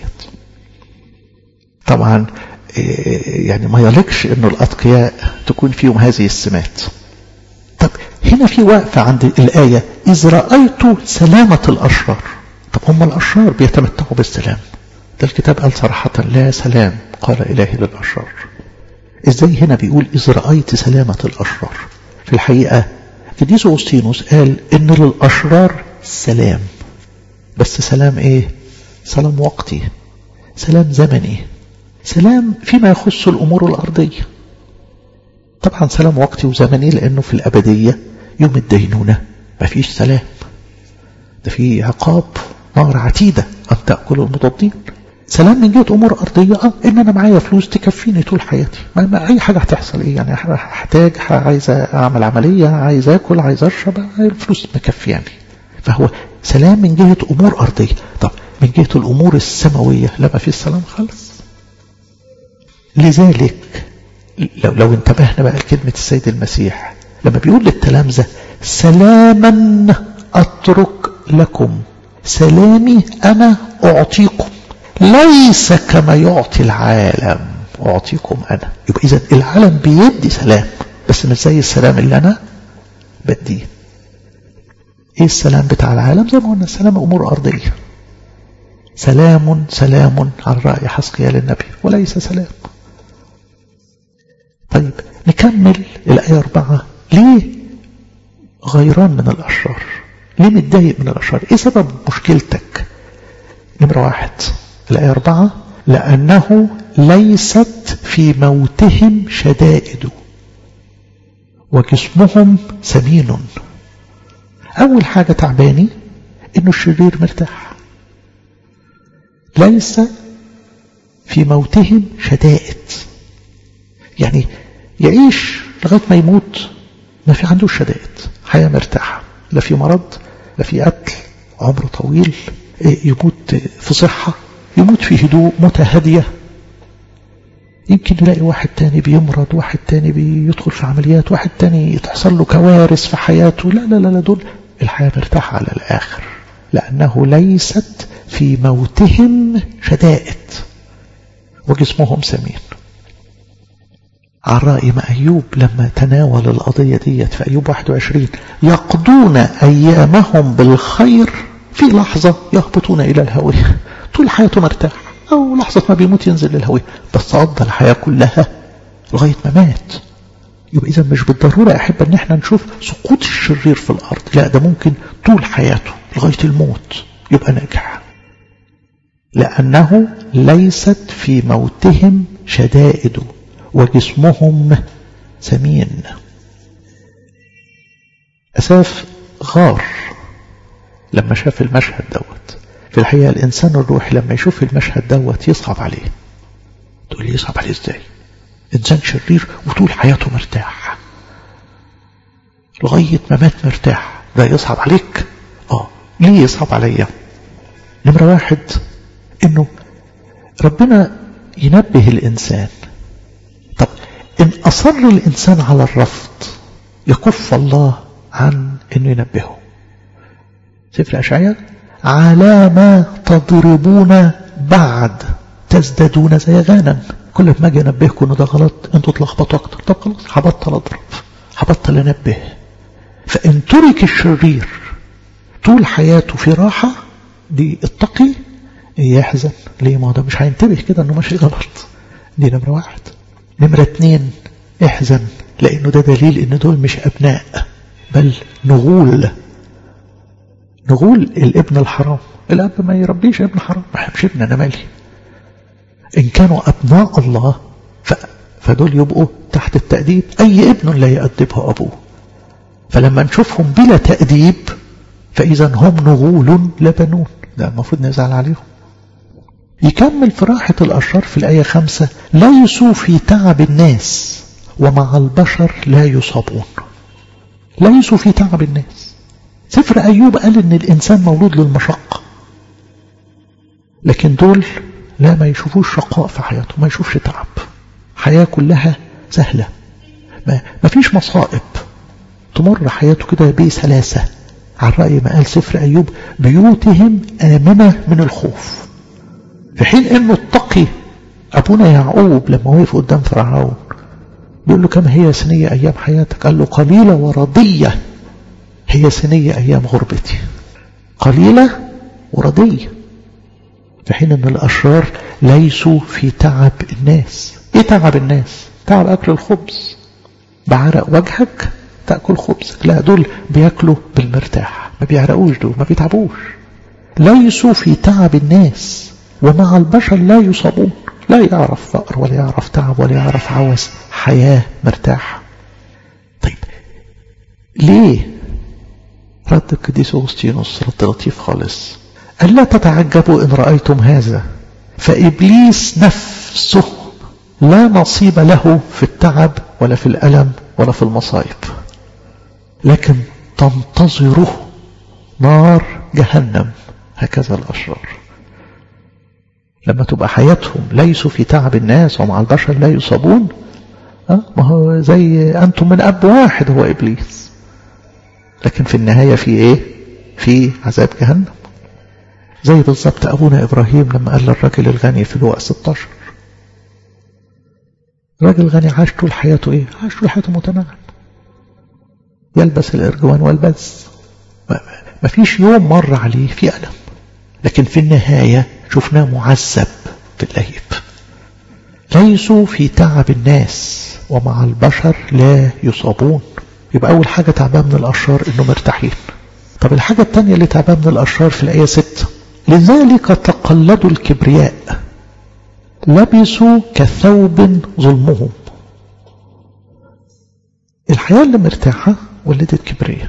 طبعا يعني ما يليقش انه الاتقياء تكون فيهم هذه السمات طب هنا في وقفة عند الآية إذ رأيت سلامة الأشرار طب هم الأشرار بيتمتعوا بالسلام ده الكتاب قال صراحة لا سلام قال إلهي للأشرار إزاي هنا بيقول إذ رأيت سلامة الأشرار في الحقيقة قديس أغسطينوس قال إن للأشرار سلام بس سلام إيه سلام وقتي سلام زمني سلام فيما يخص الأمور الأرضية طبعا سلام وقتي وزمني لأنه في الأبدية يوم الدينونة ما فيش سلام ده في عقاب نار عتيدة أن تأكل المضادين سلام من جهة أمور أرضية أه إن أنا معايا فلوس تكفيني طول حياتي ما, ما أي حاجة هتحصل إيه يعني هحتاج عايز أعمل عملية عايز أكل عايز أشرب الفلوس مكفياني فهو سلام من جهة أمور أرضية طب من جهة الأمور السماوية لا ما فيش سلام خالص لذلك لو, لو انتبهنا بقى لكلمة السيد المسيح لما بيقول للتلامذة سلاما أترك لكم سلامي أنا أعطيكم ليس كما يعطي العالم أعطيكم أنا يبقى إذا العالم بيدي سلام بس مش زي السلام اللي أنا بديه إيه السلام بتاع العالم زي ما قلنا السلام أمور أرضية سلام سلام على رأي حسقيال النبي وليس سلام طيب نكمل الآية أربعة ليه غيران من الأشرار ليه متضايق من الأشرار إيه سبب مشكلتك نمرة واحد الآية أربعة لأنه ليست في موتهم شدائد وجسمهم سمين أول حاجة تعباني إنه الشرير مرتاح ليس في موتهم شدائد يعني يعيش لغاية ما يموت ما في عنده شدائد حياة مرتاحة لا في مرض لا في قتل عمر طويل يموت في صحة يموت في هدوء موتة هادية يمكن نلاقي واحد تاني بيمرض واحد تاني بيدخل في عمليات واحد تاني تحصل له كوارث في حياته لا لا لا, لا دول الحياة مرتاحة على الآخر لأنه ليست في موتهم شدائد وجسمهم سمين على رأي ما أيوب لما تناول القضية ديت في أيوب 21 يقضون أيامهم بالخير في لحظة يهبطون إلى الهوية طول حياته مرتاح أو لحظة ما بيموت ينزل للهوية بس قضى الحياة كلها لغاية ما مات يبقى إذا مش بالضرورة أحب أن احنا نشوف سقوط الشرير في الأرض لا ده ممكن طول حياته لغاية الموت يبقى ناجح لأنه ليست في موتهم شدائد وجسمهم سمين أساف غار لما شاف المشهد دوت في الحقيقة الإنسان الروحي لما يشوف المشهد دوت يصعب عليه تقول لي يصعب عليه ازاي إنسان شرير وطول حياته مرتاح لغاية ما مات مرتاح ده يصعب عليك اه ليه يصعب عليا نمرة واحد انه ربنا ينبه الإنسان طب إن أصر الإنسان على الرفض يكف الله عن أنه ينبهه سفر أشعياء على ما تضربون بعد تزدادون زيغانا كل ما اجي انبهكم انه ده غلط انتوا تلخبطوا اكتر طب خلاص هبطل اضرب هبطل انبه فان ترك الشرير طول حياته في راحة دي التقي يحزن ليه ما هو ده مش هينتبه كده انه ماشي غلط دي نمرة واحد نمرة اتنين احزن لانه ده دليل ان دول مش ابناء بل نغول نغول الابن الحرام الاب ما يربيش ابن حرام ما يحبش ابن انا مالي ان كانوا ابناء الله ف... فدول يبقوا تحت التأديب اي ابن لا يأدبه ابوه فلما نشوفهم بلا تأديب فاذا هم نغول لا بنون ده المفروض نزعل عليهم يكمل في راحة الأشرار في الآية خمسة ليسوا في تعب الناس ومع البشر لا يصابون ليسوا في تعب الناس سفر أيوب قال إن الإنسان مولود للمشقة لكن دول لا ما يشوفوش شقاء في حياته ما يشوفش تعب حياة كلها سهلة ما, ما فيش مصائب تمر حياته كده بسلاسة على رأي ما قال سفر أيوب بيوتهم آمنة من الخوف في حين انه التقي ابونا يعقوب لما وقف قدام فرعون بيقول له كم هي سنية ايام حياتك قال له قليلة ورضية هي سنية ايام غربتي قليلة ورضية في حين ان الاشرار ليسوا في تعب الناس ايه تعب الناس تعب اكل الخبز بعرق وجهك تأكل خبزك لا دول بياكلوا بالمرتاح ما بيعرقوش دول ما بيتعبوش ليسوا في تعب الناس ومع البشر لا يصابون لا يعرف فقر ولا يعرف تعب ولا يعرف عوز حياة مرتاحة طيب ليه رد القديس أغسطينوس رد لطيف خالص قال لا تتعجبوا إن رأيتم هذا فإبليس نفسه لا نصيب له في التعب ولا في الألم ولا في المصائب لكن تنتظره نار جهنم هكذا الأشرار لما تبقى حياتهم ليسوا في تعب الناس ومع البشر لا يصابون أه؟ ما هو زي أنتم من أب واحد هو إبليس لكن في النهاية في إيه في عذاب جهنم زي بالضبط أبونا إبراهيم لما قال للراجل الغني في الوقت 16 الراجل الغني عاش طول حياته إيه عاش طول حياته متنعم يلبس الإرجوان والبز ما فيش يوم مر عليه في ألم لكن في النهاية شفناه معذب في اللهيب ليسوا في تعب الناس ومع البشر لا يصابون يبقى أول حاجة تعبان من الأشرار إنه مرتاحين طب الحاجة الثانية اللي تعبان من الأشرار في الآية 6 لذلك تقلدوا الكبرياء لبسوا كثوب ظلمهم الحياة اللي مرتاحة ولدت كبرياء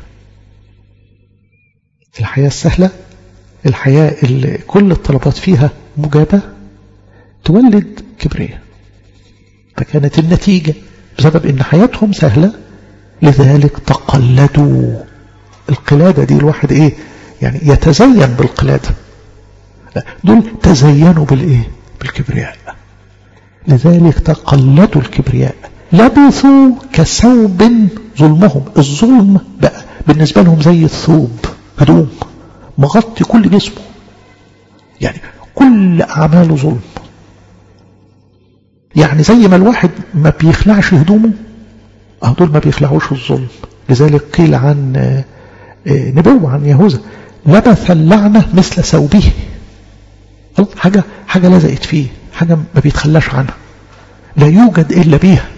الحياة السهلة الحياة اللي كل الطلبات فيها مجابة تولد كبرياء فكانت النتيجة بسبب ان حياتهم سهلة لذلك تقلدوا القلادة دي الواحد ايه يعني يتزين بالقلادة لا دول تزينوا بالايه بالكبرياء لذلك تقلدوا الكبرياء لبثوا كثوب ظلمهم الظلم بقى بالنسبة لهم زي الثوب هدوم مغطي كل جسمه يعني كل أعماله ظلم يعني زي ما الواحد ما بيخلعش هدومه أهو دول ما بيخلعوش الظلم لذلك قيل عن نبوة عن يهوذا لبث اللعنة مثل ثوبه حاجة حاجة لزقت فيه حاجة ما بيتخلاش عنها لا يوجد إلا بيها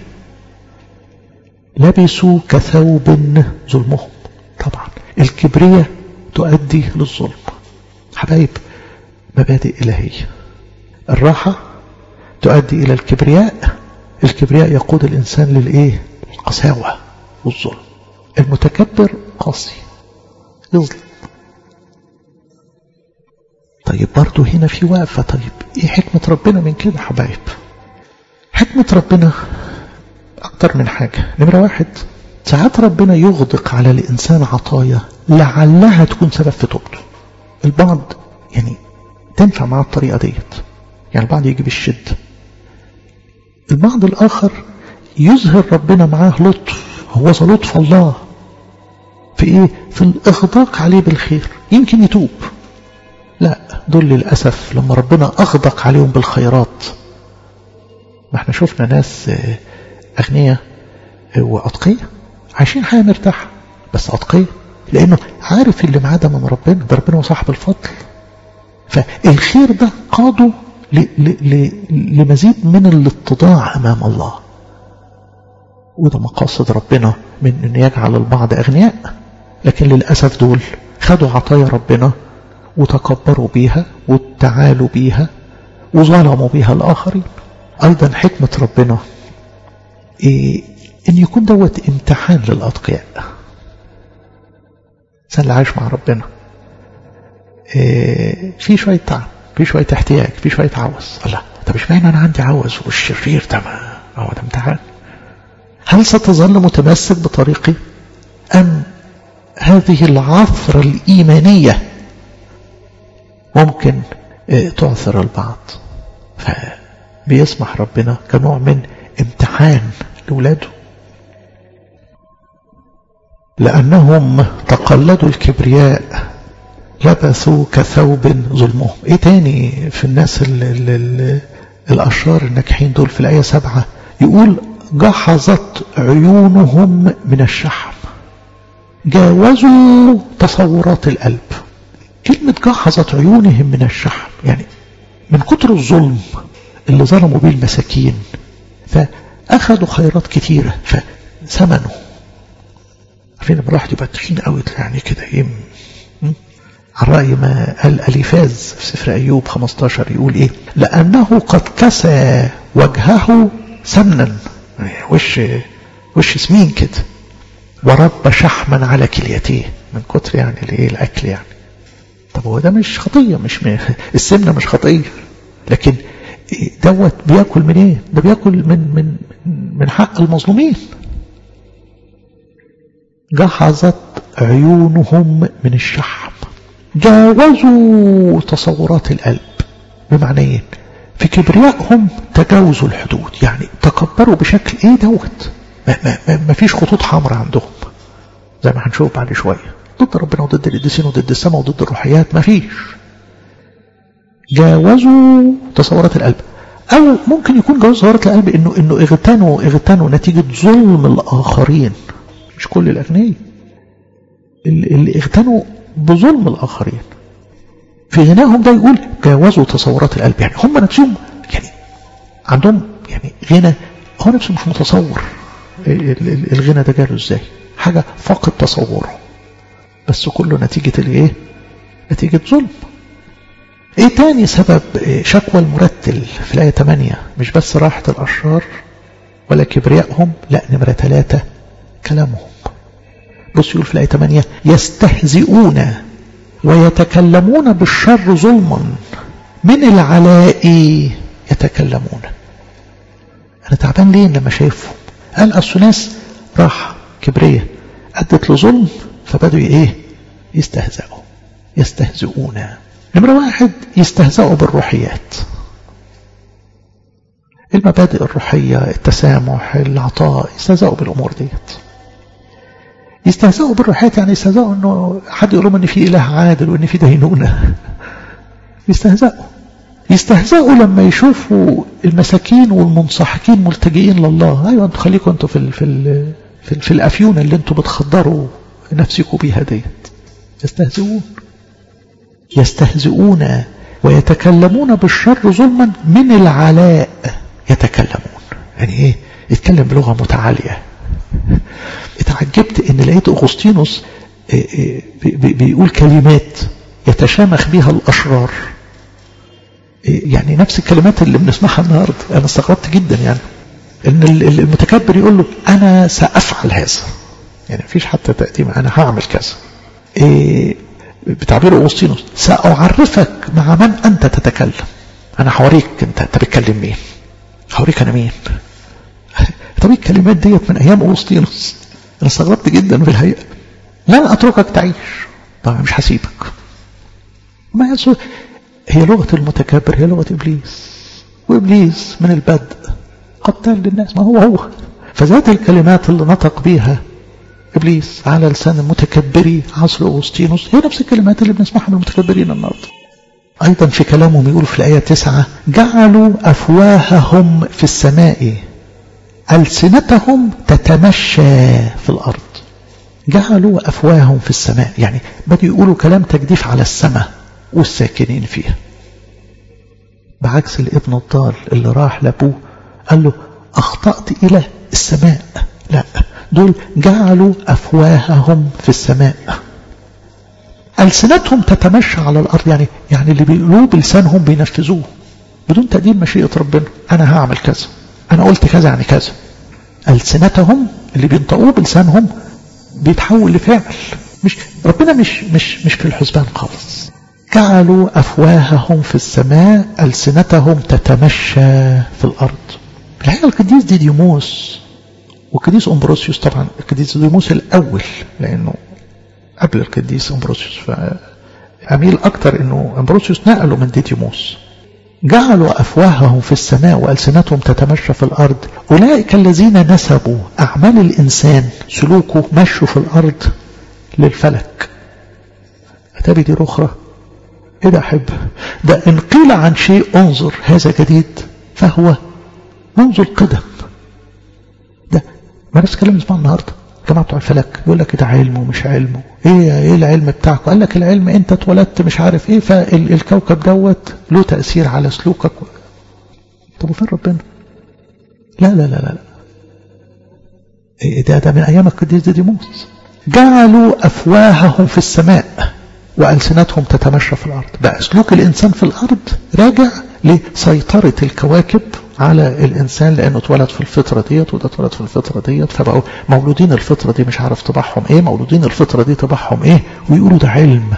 لبسوا كثوب ظلمهم طبعا الكبرية تؤدي للظلم حبايب مبادئ إلهية الراحة تؤدي إلى الكبرياء الكبرياء يقود الإنسان للإيه القساوة والظلم المتكبر قاسي يظلم طيب برضو هنا في وقفة طيب ايه حكمة ربنا من كده حبايب حكمة ربنا أكتر من حاجة نمرة واحد ساعات ربنا يغدق على الإنسان عطايا لعلها تكون سبب في توبته البعض يعني تنفع معاه الطريقة ديت يعني البعض يجي بالشدة البعض الآخر يظهر ربنا معاه لطف هو لطف الله في ايه في الإغداق عليه بالخير يمكن يتوب لا دول للأسف لما ربنا أغدق عليهم بالخيرات ما احنا شفنا ناس أغنياء وأتقياء عايشين حياة مرتاحة بس أتقياء لأنه عارف اللي معاه ده من ربنا ده ربنا وصاحب الفضل فالخير ده قاده لمزيد من الاتضاع أمام الله وده مقاصد ربنا من أن يجعل البعض أغنياء لكن للأسف دول خدوا عطايا ربنا وتكبروا بيها وتعالوا بيها وظلموا بيها الآخرين أيضا حكمة ربنا إيه إن يكون دوت امتحان للأتقياء الإنسان اللي عايش مع ربنا إيه في شوية تعب في شوية احتياج في شوية عوز الله طب مش معنى أنا عندي عوز والشرير ده ما هو ده امتحان هل ستظل متمسك بطريقي أم هذه العثرة الإيمانية ممكن تعثر البعض فبيسمح ربنا كنوع من امتحان لولاده لأنهم تقلدوا الكبرياء لبثوا كثوب ظلمهم ايه تاني في الناس ال ال ال الأشرار الناجحين دول في الآية سبعة يقول جحظت عيونهم من الشحم جاوزوا تصورات القلب كلمة جحظت عيونهم من الشحم يعني من كتر الظلم اللي ظلموا به المساكين فأخذوا خيرات كتيرة فثمنوا عارفين لما الواحد يبقى تخين قوي يعني كده ايه على رأي ما قال أليفاز في سفر أيوب 15 يقول إيه لأنه قد كسى وجهه سمنا وش وش سمين كده ورب شحما على كليتيه من كتر يعني الايه الاكل يعني طب هو ده مش خطيه مش م... السمنه مش خطيه لكن دوت بياكل من ايه ده بياكل من من من حق المظلومين جحظت عيونهم من الشحم جاوزوا تصورات القلب بمعنى ايه في كبريائهم تجاوزوا الحدود يعني تكبروا بشكل ايه دوت ما, ما, ما, ما فيش خطوط حمراء عندهم زي ما هنشوف بعد شوية ضد ربنا وضد القديسين وضد السماء وضد الروحيات ما فيش جاوزوا تصورات القلب او ممكن يكون جواز تصورات القلب انه انه اغتنوا اغتنوا نتيجة ظلم الاخرين مش كل الاغنياء اللي اغتنوا بظلم الاخرين في غناهم ده يقول جاوزوا تصورات القلب يعني هم نفسهم يعني عندهم يعني غنى هو نفسه مش متصور الغنى ده جاله ازاي حاجة فاقد تصوره بس كله نتيجة الايه نتيجة ظلم ايه تاني سبب شكوى المرتل في الآية 8 مش بس راحة الأشرار ولا كبريائهم لا نمرة ثلاثة كلامهم بص يقول في الآية 8 يستهزئون ويتكلمون بالشر ظلما من العلاء يتكلمون أنا تعبان ليه لما شايفهم قال أصل ناس راح كبرية أدت لظلم فبدوا إيه يستهزئوا يستهزئون نمرة واحد يستهزئوا بالروحيات المبادئ الروحية التسامح العطاء يستهزئوا بالأمور ديت يستهزئوا بالروحيات يعني يستهزئوا انه حد يقول لهم ان في اله عادل وان في دينونه يستهزئوا يستهزئوا لما يشوفوا المساكين والمنصحكين ملتجئين لله ايوه انتوا خليكم انتوا في ال في ال في, ال في الافيونه اللي انتوا بتخدروا نفسكم بيها ديت يستهزئون يستهزئون ويتكلمون بالشر ظلما من العلاء يتكلمون يعني ايه يتكلم بلغه متعاليه اتعجبت ان لقيت اغسطينوس بيقول كلمات يتشامخ بها الاشرار يعني نفس الكلمات اللي بنسمعها النهارده انا استغربت جدا يعني ان المتكبر يقول له انا سافعل هذا يعني مفيش حتى تقديم انا هعمل كذا إيه بتعبير اغسطينوس ساعرفك مع من انت تتكلم انا هوريك انت انت بتكلم مين هوريك انا مين طب الكلمات ديت من ايام اغسطينوس انا استغربت جدا في الحقيقه لن اتركك تعيش طبعا مش هسيبك ما يسوي هي لغه المتكبر هي لغه ابليس وابليس من البدء قتال للناس ما هو هو فذات الكلمات اللي نطق بيها ابليس على لسان المتكبري عصر اغسطينوس هي نفس الكلمات اللي بنسمعها من المتكبرين النهارده ايضا في كلامهم يقول في الايه تسعة جعلوا افواههم في السماء ألسنتهم تتمشى في الأرض جعلوا أفواههم في السماء يعني بدأوا يقولوا كلام تجديف على السماء والساكنين فيها بعكس الابن الضال اللي راح لأبوه قال له أخطأت إلى السماء لا دول جعلوا أفواههم في السماء ألسنتهم تتمشى على الأرض يعني يعني اللي بيقولوه بلسانهم بينفذوه بدون تقديم مشيئة ربنا أنا هعمل كذا أنا قلت كذا يعني كذا ألسنتهم اللي بينطقوه بلسانهم بيتحول لفعل مش ربنا مش مش مش في الحسبان خالص جعلوا أفواههم في السماء ألسنتهم تتمشى في الأرض الحقيقة القديس ديديموس والقديس أمبروسيوس طبعا القديس ديديموس الأول لأنه قبل القديس أمبروسيوس فأميل أكتر أنه أمبروسيوس نقله من ديديموس جعلوا أفواههم في السماء وألسنتهم تتمشى في الأرض أولئك الذين نسبوا أعمال الإنسان سلوكه مشوا في الأرض للفلك أتابي دي أخرى إيه ده أحب ده إن قيل عن شيء انظر هذا جديد فهو منذ القدم ده ما نفس كلام نسمعه النهارده الجماعه بتوع الفلك يقول لك ده علم ومش علم ايه ايه العلم بتاعك قال لك العلم انت اتولدت مش عارف ايه فالكوكب دوت له تاثير على سلوكك طب وفين ربنا لا لا لا لا, لا. إيه ده ده من ايام القديس ديديموس جعلوا افواههم في السماء والسنتهم تتمشى في الارض بقى سلوك الانسان في الارض راجع لسيطره الكواكب على الإنسان لأنه اتولد في الفطرة ديت وده اتولد في الفطرة ديت فبقوا مولودين الفطرة دي مش عارف طباعهم ايه مولودين الفطرة دي طباعهم ايه ويقولوا ده علم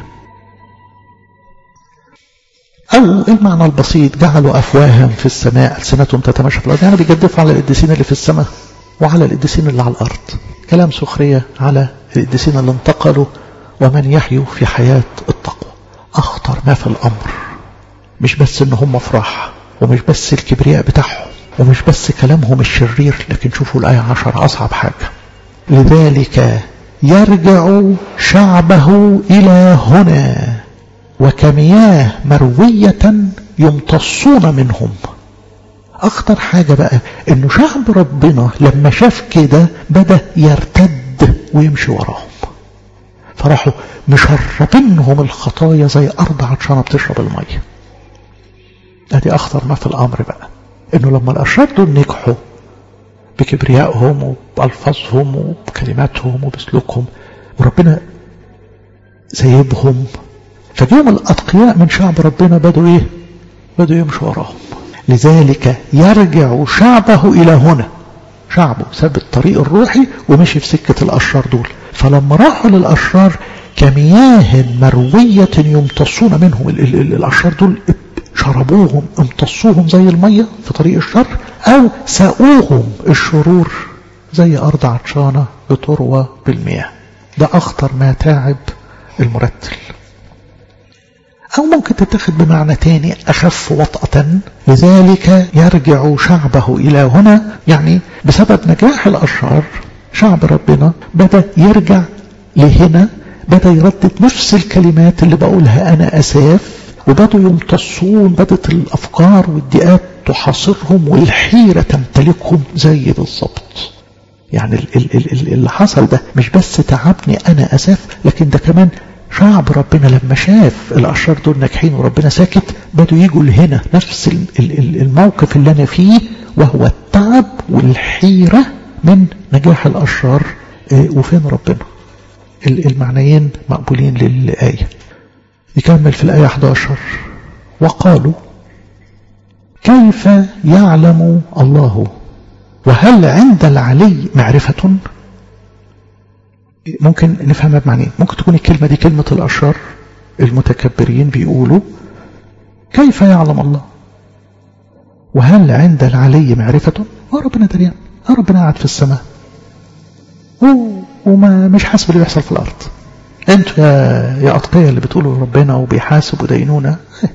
أو المعنى البسيط جعلوا أفواههم في السماء ألسنتهم تتمشى في الأرض يعني بيجدفوا على القديسين اللي في السماء وعلى القديسين اللي على الأرض كلام سخرية على القديسين اللي انتقلوا ومن يحيوا في حياة التقوى أخطر ما في الأمر مش بس إن هم افراح ومش بس الكبرياء بتاعهم ومش بس كلامهم الشرير لكن شوفوا الآية عشر أصعب حاجة لذلك يرجع شعبه إلى هنا وكمياه مروية يمتصون منهم أخطر حاجة بقى إنه شعب ربنا لما شاف كده بدأ يرتد ويمشي وراهم فراحوا مشربينهم الخطايا زي أرض عطشانة بتشرب المية ادي اخطر ما في الامر بقى انه لما الاشرار دول نجحوا بكبريائهم وبالفاظهم وبكلماتهم وبسلوكهم وربنا سايبهم فجيهم الاتقياء من شعب ربنا بدوا ايه بدوا يمشوا وراهم لذلك يرجع شعبه الى هنا شعبه ساب الطريق الروحي ومشي في سكة الأشرار دول فلما راحوا للأشرار كمياه مروية يمتصون منهم ال ال ال الأشرار دول شربوهم امتصوهم زي المية في طريق الشر أو ساقوهم الشرور زي أرض عطشانة بتروى بالمياه ده أخطر ما تعب المرتل أو ممكن تتخذ بمعنى تاني أخف وطأة لذلك يرجع شعبه إلى هنا يعني بسبب نجاح الأشرار شعب ربنا بدأ يرجع لهنا بدأ يردد نفس الكلمات اللي بقولها أنا أساف وبدأوا يمتصون بدأت الأفكار والدئات تحاصرهم والحيرة تمتلكهم زي بالظبط يعني اللي حصل ده مش بس تعبني أنا أساف لكن ده كمان شعب ربنا لما شاف الأشرار دول ناجحين وربنا ساكت بدوا يجوا لهنا نفس الموقف اللي أنا فيه وهو التعب والحيرة من نجاح الأشرار وفين ربنا المعنيين مقبولين للآية يكمل في الآية 11 وقالوا كيف يعلم الله وهل عند العلي معرفة ممكن نفهمها بمعنى ممكن تكون الكلمة دي كلمة الأشرار المتكبرين بيقولوا كيف يعلم الله وهل عند العلي معرفة هو ربنا دريان هو ربنا قاعد في السماء وما مش حاسب اللي بيحصل في الأرض انتوا يا, يا أتقياء اللي بتقولوا ربنا وبيحاسب ودينونا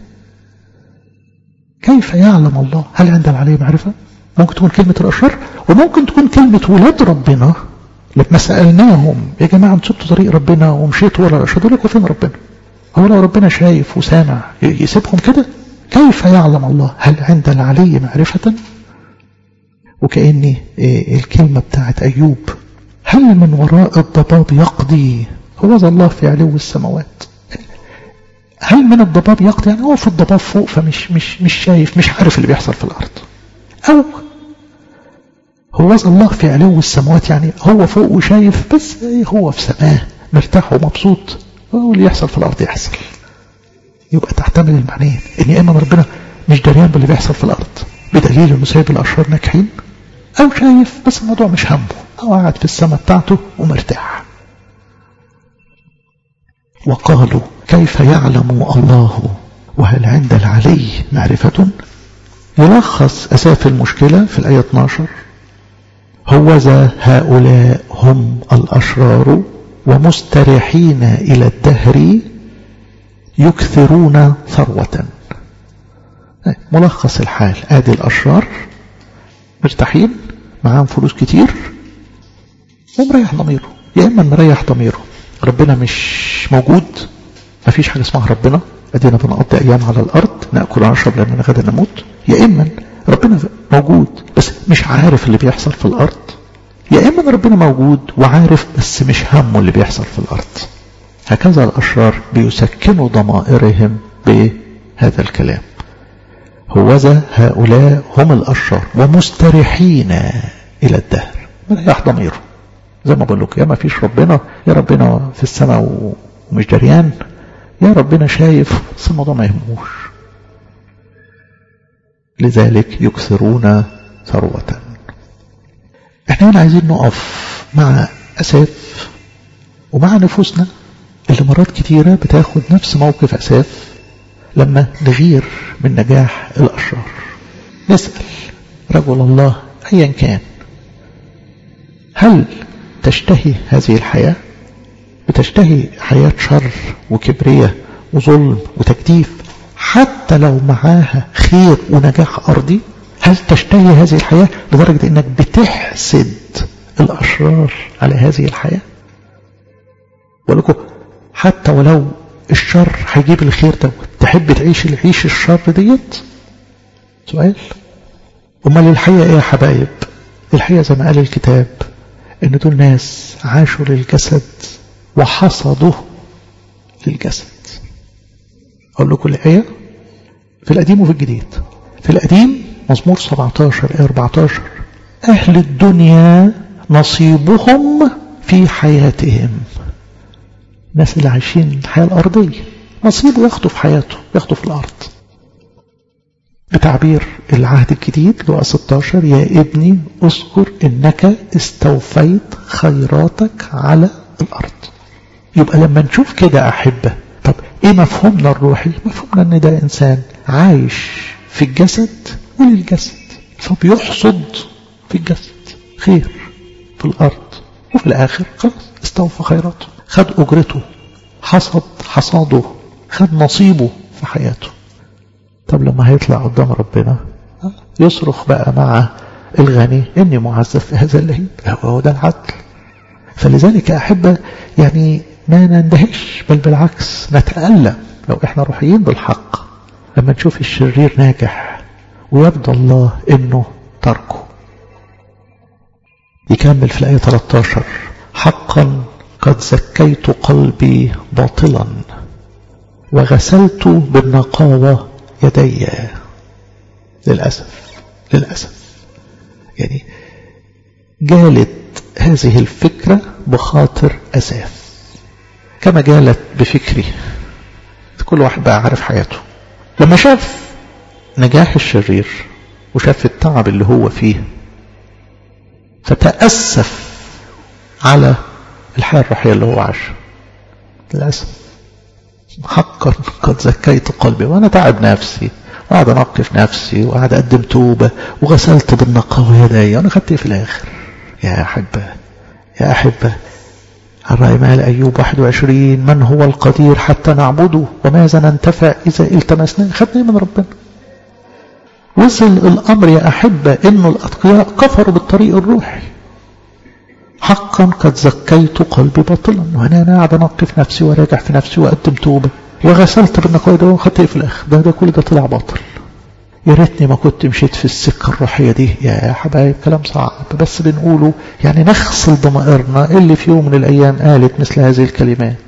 كيف يعلم الله هل عند العلي معرفة ممكن تكون كلمة الأشرار وممكن تكون كلمة ولاد ربنا لما سألناهم يا جماعة انتوا سبتوا طريق ربنا ومشيتوا ورا الأشرار دول لكم فين ربنا هو لو ربنا شايف وسامع يسيبهم كده كيف يعلم الله هل عند العلي معرفة وكأني الكلمة بتاعت أيوب هل من وراء الضباب يقضي هو ذا الله في علو السماوات هل من الضباب يقضي يعني هو في الضباب فوق فمش مش مش شايف مش عارف اللي بيحصل في الأرض أو هو ذا الله في علو السماوات يعني هو فوق وشايف بس هو في سماه مرتاح ومبسوط واللي يحصل في الأرض يحصل يبقى تحتمل المعنيين ان يا اما ربنا مش دريان باللي بيحصل في الارض بدليل انه سايب الاشرار ناجحين او شايف بس الموضوع مش همه او قاعد في السماء بتاعته ومرتاح وقالوا كيف يعلم الله وهل عند العلي معرفة يلخص أساف المشكلة في الآية 12 هوذا هؤلاء هم الأشرار ومستريحين إلى الدهر يكثرون ثروة ملخص الحال ادي الاشرار مرتاحين معاهم فلوس كتير ومريح ضميره يا اما مريح ضميره ربنا مش موجود مفيش حاجه اسمها ربنا ادينا بنقضي ايام على الارض ناكل ونشرب لاننا غدا نموت يا اما ربنا موجود بس مش عارف اللي بيحصل في الارض يا اما ربنا موجود وعارف بس مش همه اللي بيحصل في الارض هكذا الأشرار بيسكنوا ضمائرهم بهذا الكلام هوذا هؤلاء هم الأشرار ومستريحين إلى الدهر مريح ضميره زي ما بقول لك يا ما فيش ربنا يا ربنا في السماء ومش دريان يا ربنا شايف بس الموضوع ما يهموش لذلك يكثرون ثروة احنا هنا عايزين نقف مع أساف ومع نفوسنا اللي مرات كتيرة بتاخد نفس موقف أساف لما نغير من نجاح الأشرار نسأل رجل الله أيا كان هل تشتهي هذه الحياة بتشتهي حياة شر وكبرية وظلم وتكتيف حتى لو معاها خير ونجاح أرضي هل تشتهي هذه الحياة لدرجة أنك بتحسد الأشرار على هذه الحياة ولكم حتى ولو الشر هيجيب الخير دوت تحب تعيش العيش الشر ديت سؤال امال الحقيقه ايه يا حبايب الحقيقه زي ما قال الكتاب ان دول ناس عاشوا للجسد وحصدوا للجسد اقول لكم الايه في القديم وفي الجديد في القديم مزمور 17 ايه 14 اهل الدنيا نصيبهم في حياتهم الناس اللي عايشين الحياة الأرضية نصيبه ياخده في حياته ياخده في الأرض بتعبير العهد الجديد لقى 16 يا ابني اذكر انك استوفيت خيراتك على الارض يبقى لما نشوف كده احبه طب ايه مفهومنا الروحي مفهومنا ان ده انسان عايش في الجسد وللجسد فبيحصد في الجسد خير في الارض وفي الاخر خلاص استوفى خيراته خد أجرته حصد حصاده خد نصيبه في حياته طب لما هيطلع قدام ربنا يصرخ بقى مع الغني إني معذب في هذا اللهيب هو ده العدل فلذلك أحب يعني ما نندهش بل بالعكس نتألم لو احنا روحيين بالحق لما نشوف الشرير ناجح ويرضى الله انه تركه يكمل في الآية 13 حقا قد زكيت قلبي باطلا وغسلت بالنقاوة يدي للأسف للأسف يعني جالت هذه الفكرة بخاطر أساف كما جالت بفكري كل واحد بقى عارف حياته لما شاف نجاح الشرير وشاف التعب اللي هو فيه فتأسف على الحياة الروحية اللي هو عاشها للأسف حقا قد زكيت قلبي وأنا تعب نفسي وقعد أنقف نفسي وقعد أقدم توبة وغسلت بالنقاوة يدي وأنا خدت في الآخر يا أحبة يا أحبة الرأي مال أيوب 21 من هو القدير حتى نعبده وماذا ننتفع إذا التمسنا خدنا من ربنا وصل الأمر يا أحبة إنه الأتقياء كفروا بالطريق الروحي حقا قد زكيت قلبي باطلا وأنا أنا قاعد أنقف نفسي وراجع في نفسي وأقدم توبة وغسلت بالنقاية ده وخدت في الآخر ده, ده كل ده طلع باطل يا ريتني ما كنت مشيت في السكة الروحية دي يا حبايب كلام صعب بس بنقوله يعني نغسل ضمائرنا اللي في يوم من الأيام قالت مثل هذه الكلمات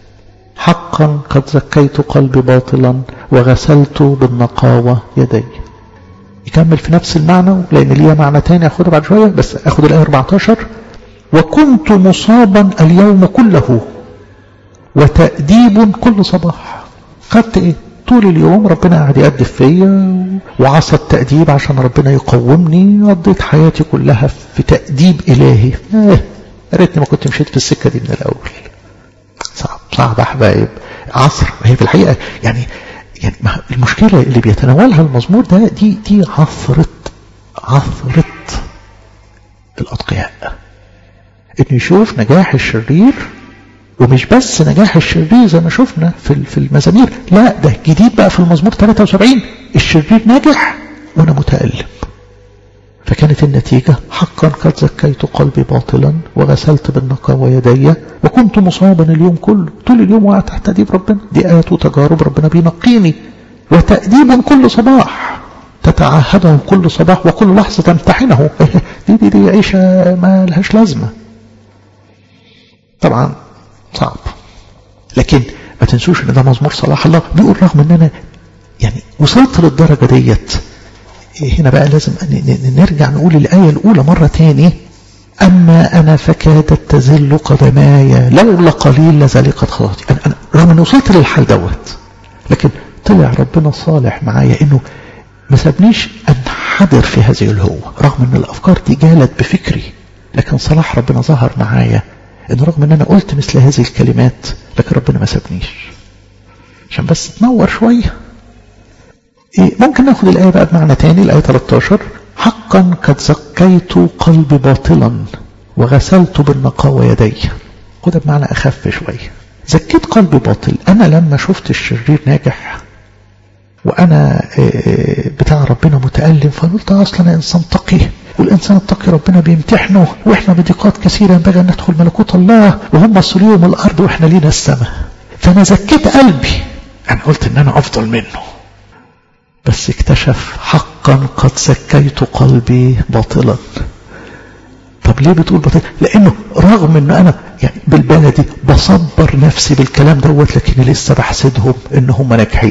حقا قد زكيت قلبي باطلا وغسلت بالنقاوة يدي يكمل في نفس المعنى لأن ليها معنى تاني أخدها بعد شوية بس أخد الآية 14 وكنت مصابا اليوم كله وتأديب كل صباح خدت ايه طول اليوم ربنا قاعد يأدب فيا وعصى التأديب عشان ربنا يقومني قضيت حياتي كلها في تأديب إلهي ايه يا ريتني ما كنت مشيت في السكة دي من الأول صعب صعب أحبايب عصر هي في الحقيقة يعني يعني المشكلة اللي بيتناولها المزمور ده دي دي عثرة عثرة الأتقياء إنه يشوف نجاح الشرير ومش بس نجاح الشرير زي ما شفنا في في المزامير لا ده جديد بقى في المزمور 73 الشرير ناجح وانا متألم فكانت النتيجة حقا قد زكيت قلبي باطلا وغسلت بالنقاوة يدي وكنت مصابا اليوم كله طول اليوم واقع تحت تأديب ربنا دي آيات وتجارب ربنا بينقيني وتأديب كل صباح تتعهده كل صباح وكل لحظة تمتحنه دي دي دي عيشة ما لهاش لازمة طبعا صعب لكن ما تنسوش ان ده مزمور صلاح الله بيقول رغم ان انا يعني وصلت للدرجة ديت هنا بقى لازم نرجع نقول الآية الأولى مرة تاني أما أنا فكادت تزل قدماي لولا قليل لذلك خلاص أنا, أنا رغم أن وصلت للحال دوت لكن طلع ربنا صالح معايا إنه ما سابنيش أنحدر في هذه الهوة رغم أن الأفكار دي جالت بفكري لكن صلاح ربنا ظهر معايا إن رغم أن أنا قلت مثل هذه الكلمات لكن ربنا ما سابنيش عشان بس تنور شوية إيه ممكن ناخد الآية بقى بمعنى تاني الآية 13 حقا قد زكيت قلبي باطلا وغسلت بالنقاوة يدي خدها بمعنى أخف شوية زكيت قلبي باطل أنا لما شفت الشرير ناجح وأنا بتاع ربنا متألم فقلت أصلا إنسان تقي والإنسان التقي ربنا بيمتحنه وإحنا بضيقات كثيرة ينبغي أن ندخل ملكوت الله وهم صليهم الأرض وإحنا لينا السماء فأنا زكيت قلبي أنا قلت إن أنا أفضل منه بس اكتشف حقا قد زكيت قلبي باطلا طب ليه بتقول باطل لانه رغم ان انا يعني بالبلدي بصبر نفسي بالكلام دوت لكني لسه بحسدهم ان هم ناجحين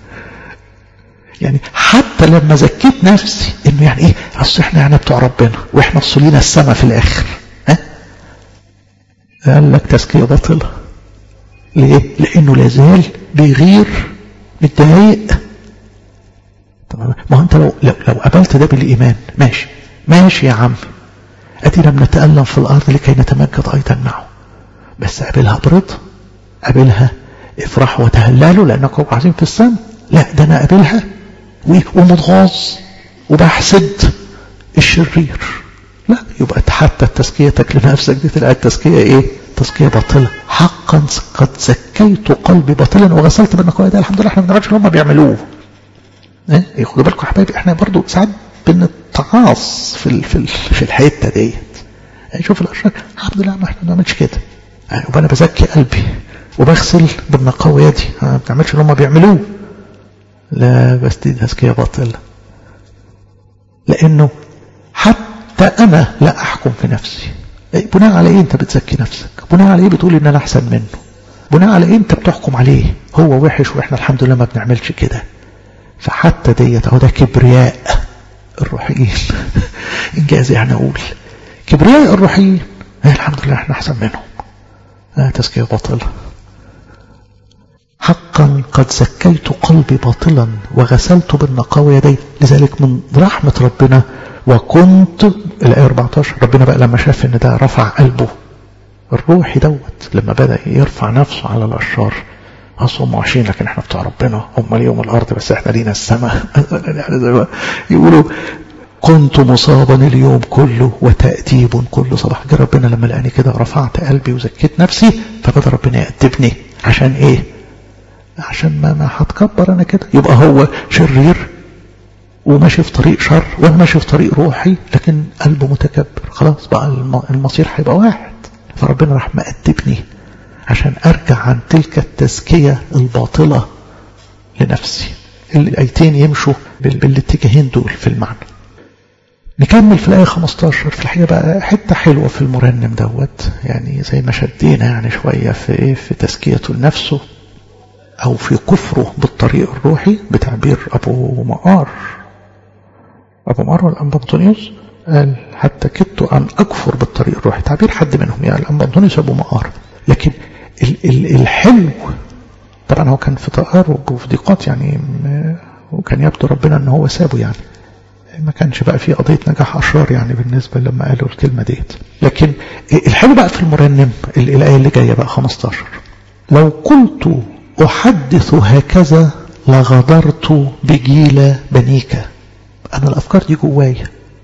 يعني حتى لما زكيت نفسي انه يعني ايه اصل احنا يعني بتوع ربنا واحنا وصلينا السما في الاخر ها قال لك تزكيه باطله ليه لانه لازال بيغير متضايق طب ما هو انت لو, لو, لو قبلت ده بالايمان ماشي ماشي يا عم ادينا بنتالم في الارض لكي نتمجد ايضا معه بس قابلها برضا قابلها افرحوا وتهللوا لانكم عايزين في السماء لا ده انا قابلها ومتغاظ وبحسد الشرير لا يبقى حتى تزكيتك لنفسك دي تلاقي التزكيه ايه التزكية باطلة حقا قد زكيت قلبي باطلا وغسلت بالنقاء ده الحمد لله احنا ما بنعرفش اللي هم بيعملوه ايه خدوا بالكم يا حبايبي احنا برضو ساعات بنتعاص في ال في ال في الحته ديت يعني شوف الاشرار الحمد لله ما احنا ما بنعملش كده يعني وانا بزكي قلبي وبغسل بالنقاوة يدي ما بنعملش اللي هم بيعملوه لا بس دي تزكية باطلة لأنه حتى أنا لا أحكم في نفسي بناء على إيه أنت بتزكي نفسك بناء على إيه بتقول إن أنا أحسن منه بناء على إيه أنت بتحكم عليه هو وحش وإحنا الحمد لله ما بنعملش كده فحتى ديت أهو ده كبرياء الروحيين إنجاز يعني أقول كبرياء الروحيين الحمد لله إحنا أحسن منهم آه تزكية باطلة حقا قد زكيت قلبي باطلا وغسلت بالنقاوة يدي لذلك من رحمة ربنا وكنت الآية 14 ربنا بقى لما شاف ان ده رفع قلبه الروحي دوت لما بدأ يرفع نفسه على الأشرار أصل هم عايشين لكن احنا بتوع ربنا هم ليهم الأرض بس احنا لينا السماء يعني زي ما يقولوا كنت مصابا اليوم كله وتأديب كل صباح جه ربنا لما لقاني كده رفعت قلبي وزكيت نفسي فبدأ ربنا يأدبني عشان ايه عشان ما ما هتكبر انا كده يبقى هو شرير وماشي في طريق شر وانا ماشي في طريق روحي لكن قلبه متكبر خلاص بقى المصير هيبقى واحد فربنا راح مأدبني عشان ارجع عن تلك التزكية الباطلة لنفسي الايتين يمشوا بالاتجاهين دول في المعنى نكمل في الآية 15 في الحقيقة بقى حتة حلوة في المرنم دوت يعني زي ما شدينا يعني شوية في إيه في تزكيته لنفسه أو في كفره بالطريق الروحي بتعبير أبو مقار أبو مقار والأنبا أنطونيوس قال حتى كدت أن أكفر بالطريق الروحي تعبير حد منهم يعني الأنبا أنطونيوس أبو مقار لكن ال ال الحلو طبعا هو كان في تقارب وفي ضيقات يعني وكان يبدو ربنا ان هو سابه يعني ما كانش بقى في قضية نجاح أشرار يعني بالنسبة لما قالوا الكلمة ديت لكن الحلو بقى في المرنم الآية اللي جاية بقى 15 لو قلت أحدث هكذا لغدرت بجيل بنيك أنا الأفكار دي جوايا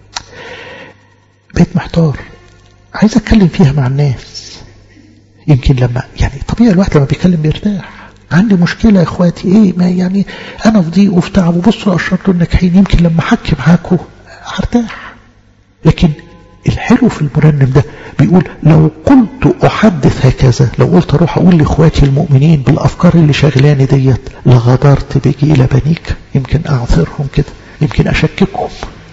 بقيت محتار عايز أتكلم فيها مع الناس يمكن لما يعني طبيعي الواحد لما بيتكلم بيرتاح عندي مشكلة يا اخواتي ايه ما يعني انا في ضيق وفي تعب وبصوا الاشرار دول ناجحين يمكن لما احكي معاكم هرتاح لكن الحلو في المرنم ده بيقول لو قلت احدث هكذا لو قلت اروح اقول لاخواتي المؤمنين بالافكار اللي شغلاني ديت لغدرت بجيل بنيك يمكن اعثرهم كده يمكن اشككهم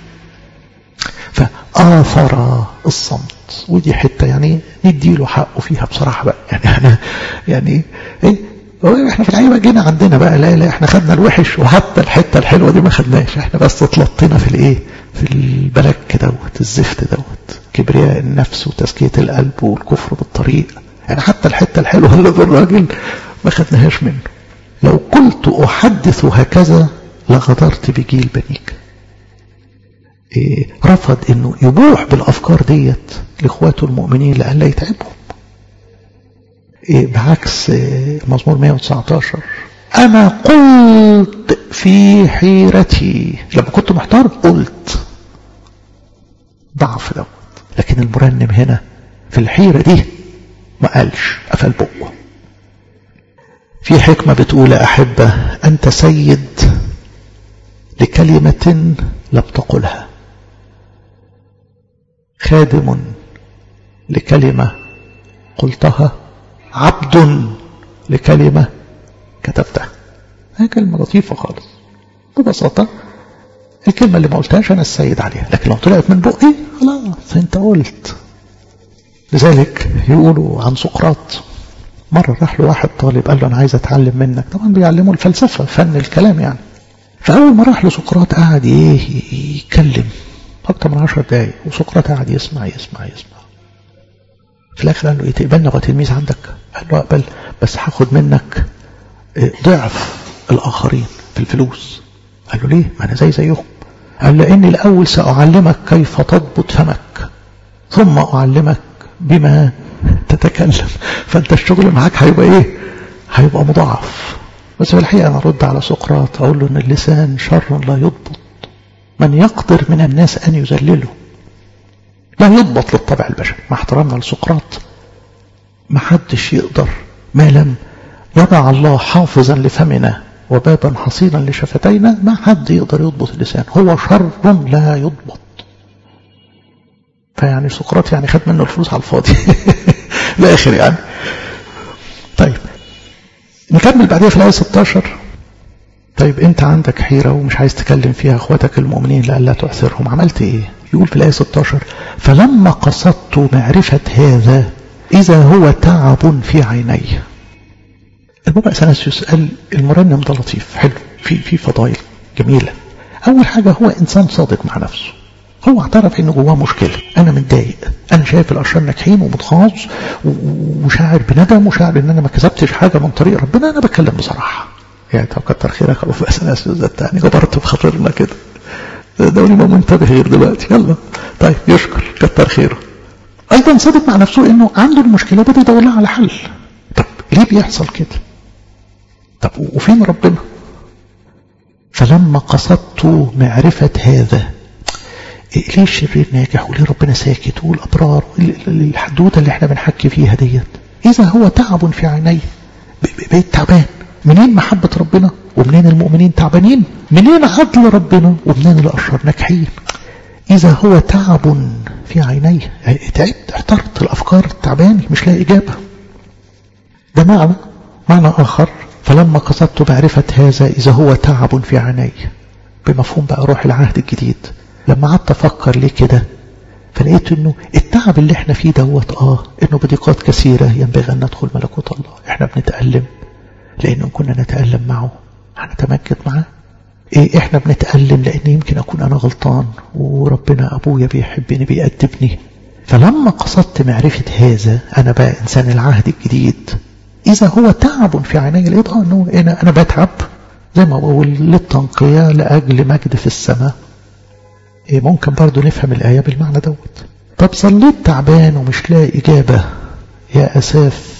فآثر الصمت ودي حتة يعني نديله حقه فيها بصراحة بقى يعني أنا يعني إيه احنا في الحقيقة جينا عندنا بقى لا لا احنا خدنا الوحش وحتى الحتة الحلوة دي ما خدناش احنا بس اتلطينا في الايه في البلك دوت الزفت دوت كبرياء النفس وتزكية القلب والكفر بالطريق يعني حتى الحتة الحلوة اللي في الراجل ما خدناهاش منه لو قلت أحدث هكذا لغدرت بجيل بنيك إيه رفض انه يبوح بالافكار ديت لاخواته المؤمنين لئلا يتعبهم إيه بعكس مزمور 119 أنا قلت في حيرتي لما كنت محتار قلت ضعف دوت لكن المرنم هنا في الحيرة دي ما قالش قفل بقه في حكمة بتقول أحبة أنت سيد لكلمة لم تقلها خادم لكلمة قلتها عبد لكلمة كتبتها هي كلمة لطيفة خالص ببساطة الكلمة اللي ما قلتهاش أنا السيد عليها لكن لو طلعت من بقي خلاص أنت قلت لذلك يقولوا عن سقراط مرة راح له واحد طالب قال له أنا عايز أتعلم منك طبعا بيعلموا الفلسفة فن الكلام يعني فأول ما راح لسقراط قعد إيه يتكلم أكتر من عشر دقايق وسقراط قعد يسمع يسمع يسمع في الآخر قال له إيه تقبلني أبقى تلميذ عندك قال له أقبل بس هاخد منك ضعف الآخرين في الفلوس قال له ليه ما أنا زي زيهم قال لأني الأول سأعلمك كيف تضبط فمك ثم أعلمك بما تتكلم فأنت الشغل معاك هيبقى إيه هيبقى مضاعف بس في الحقيقة أنا أرد على سقراط أقول له إن اللسان شر لا يضبط من يقدر من الناس أن يذلله لا يضبط للطبع البشري مع احترامنا لسقراط محدش يقدر ما لم يضع الله حافظا لفمنا وبابا حصينا لشفتينا ما حد يقدر يضبط اللسان هو شر لا يضبط فيعني سقراط يعني خد منه الفلوس على الفاضي الاخر يعني طيب نكمل بعدين في الآية 16 طيب انت عندك حيرة ومش عايز تكلم فيها اخواتك المؤمنين لألا تعثرهم عملت ايه يقول في الآية 16 فلما قصدت معرفة هذا إذا هو تعب في عيني البابا أثناسيوس قال المرنم ده لطيف حلو في في فضائل جميلة أول حاجة هو إنسان صادق مع نفسه هو اعترف ان جواه مشكلة انا متضايق انا شايف الاشرار ناجحين ومتغاظ وشاعر بندم وشاعر ان انا ما كسبتش حاجة من طريق ربنا انا بتكلم بصراحة يعني طب كتر خيرك ابو فاسناس ده التاني جبرت بخاطرنا كده دولي ما منتبه غير دلوقتي يلا طيب يشكر كتر خيره ايضا صادق مع نفسه انه عنده المشكلة بده يدور لها على حل طب ليه بيحصل كده طب وفين ربنا فلما قصدت معرفة هذا ليه الشرير ناجح وليه ربنا ساكت والأبرار الحدوتة اللي احنا بنحكي فيها ديت إذا هو تعب في عيني بقيت تعبان منين محبة ربنا ومنين المؤمنين تعبانين منين عدل ربنا ومنين الأشرار ناجحين إذا هو تعب في عيني تعبت احترت الأفكار التعبان مش لاقي إجابة ده معنى معنى آخر فلما قصدت معرفة هذا إذا هو تعب في عيني بمفهوم بقى روح العهد الجديد لما قعدت افكر ليه كده فلقيت انه التعب اللي احنا فيه دوت اه انه بضيقات كثيرة ينبغي ان ندخل ملكوت الله احنا بنتألم لان كنا نتألم معه هنتمجد معاه ايه احنا بنتألم لان يمكن اكون انا غلطان وربنا ابويا بيحبني بيأدبني فلما قصدت معرفة هذا انا بقى انسان العهد الجديد اذا هو تعب في عيني لقيت اه انه انا, أنا بتعب زي ما بقول للتنقية لأجل مجد في السماء إيه ممكن برضو نفهم الآية بالمعنى دوت طب صليت تعبان ومش لاقي إجابة يا أساف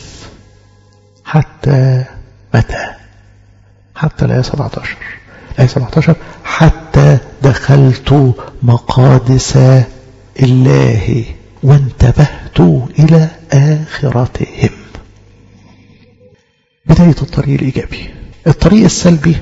حتى متى حتى الآية 17 الآية 17 حتى دخلت مقادس الله وانتبهت إلى آخرتهم بداية الطريق الإيجابي الطريق السلبي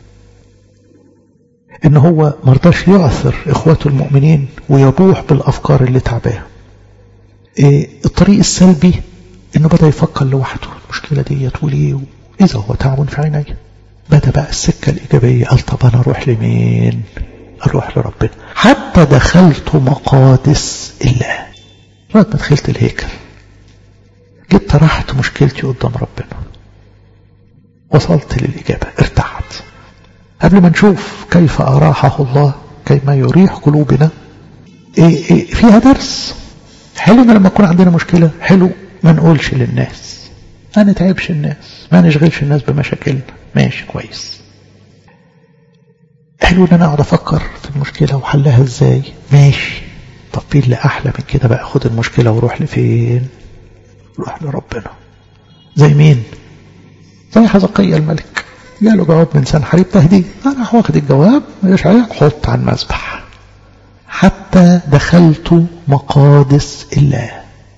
ان هو مرضاش يعثر اخواته المؤمنين ويبوح بالافكار اللي تعباه إيه الطريق السلبي انه بدا يفكر لوحده المشكله ديت وليه اذا هو تعب في عيني بدا بقى السكه الايجابيه قال طب انا اروح لمين اروح لربنا حتى دخلت مقادس الله لغايه ما دخلت الهيكل جيت طرحت مشكلتي قدام ربنا وصلت للاجابه ارتحت قبل ما نشوف كيف أراحه الله كيما يريح قلوبنا إيه إيه فيها درس حلو ان لما يكون عندنا مشكلة حلو ما نقولش للناس ما نتعبش الناس ما نشغلش الناس بمشاكلنا ماشي كويس حلو ان انا اقعد افكر في المشكلة وحلها ازاي ماشي طب في اللي احلى من كده بقى خد المشكلة وروح لفين روح لربنا زي مين زي حزقية الملك جاله جواب من سنحريب تهديد انا واخد الجواب مش عليك حط على المذبح حتى دخلت مقادس الله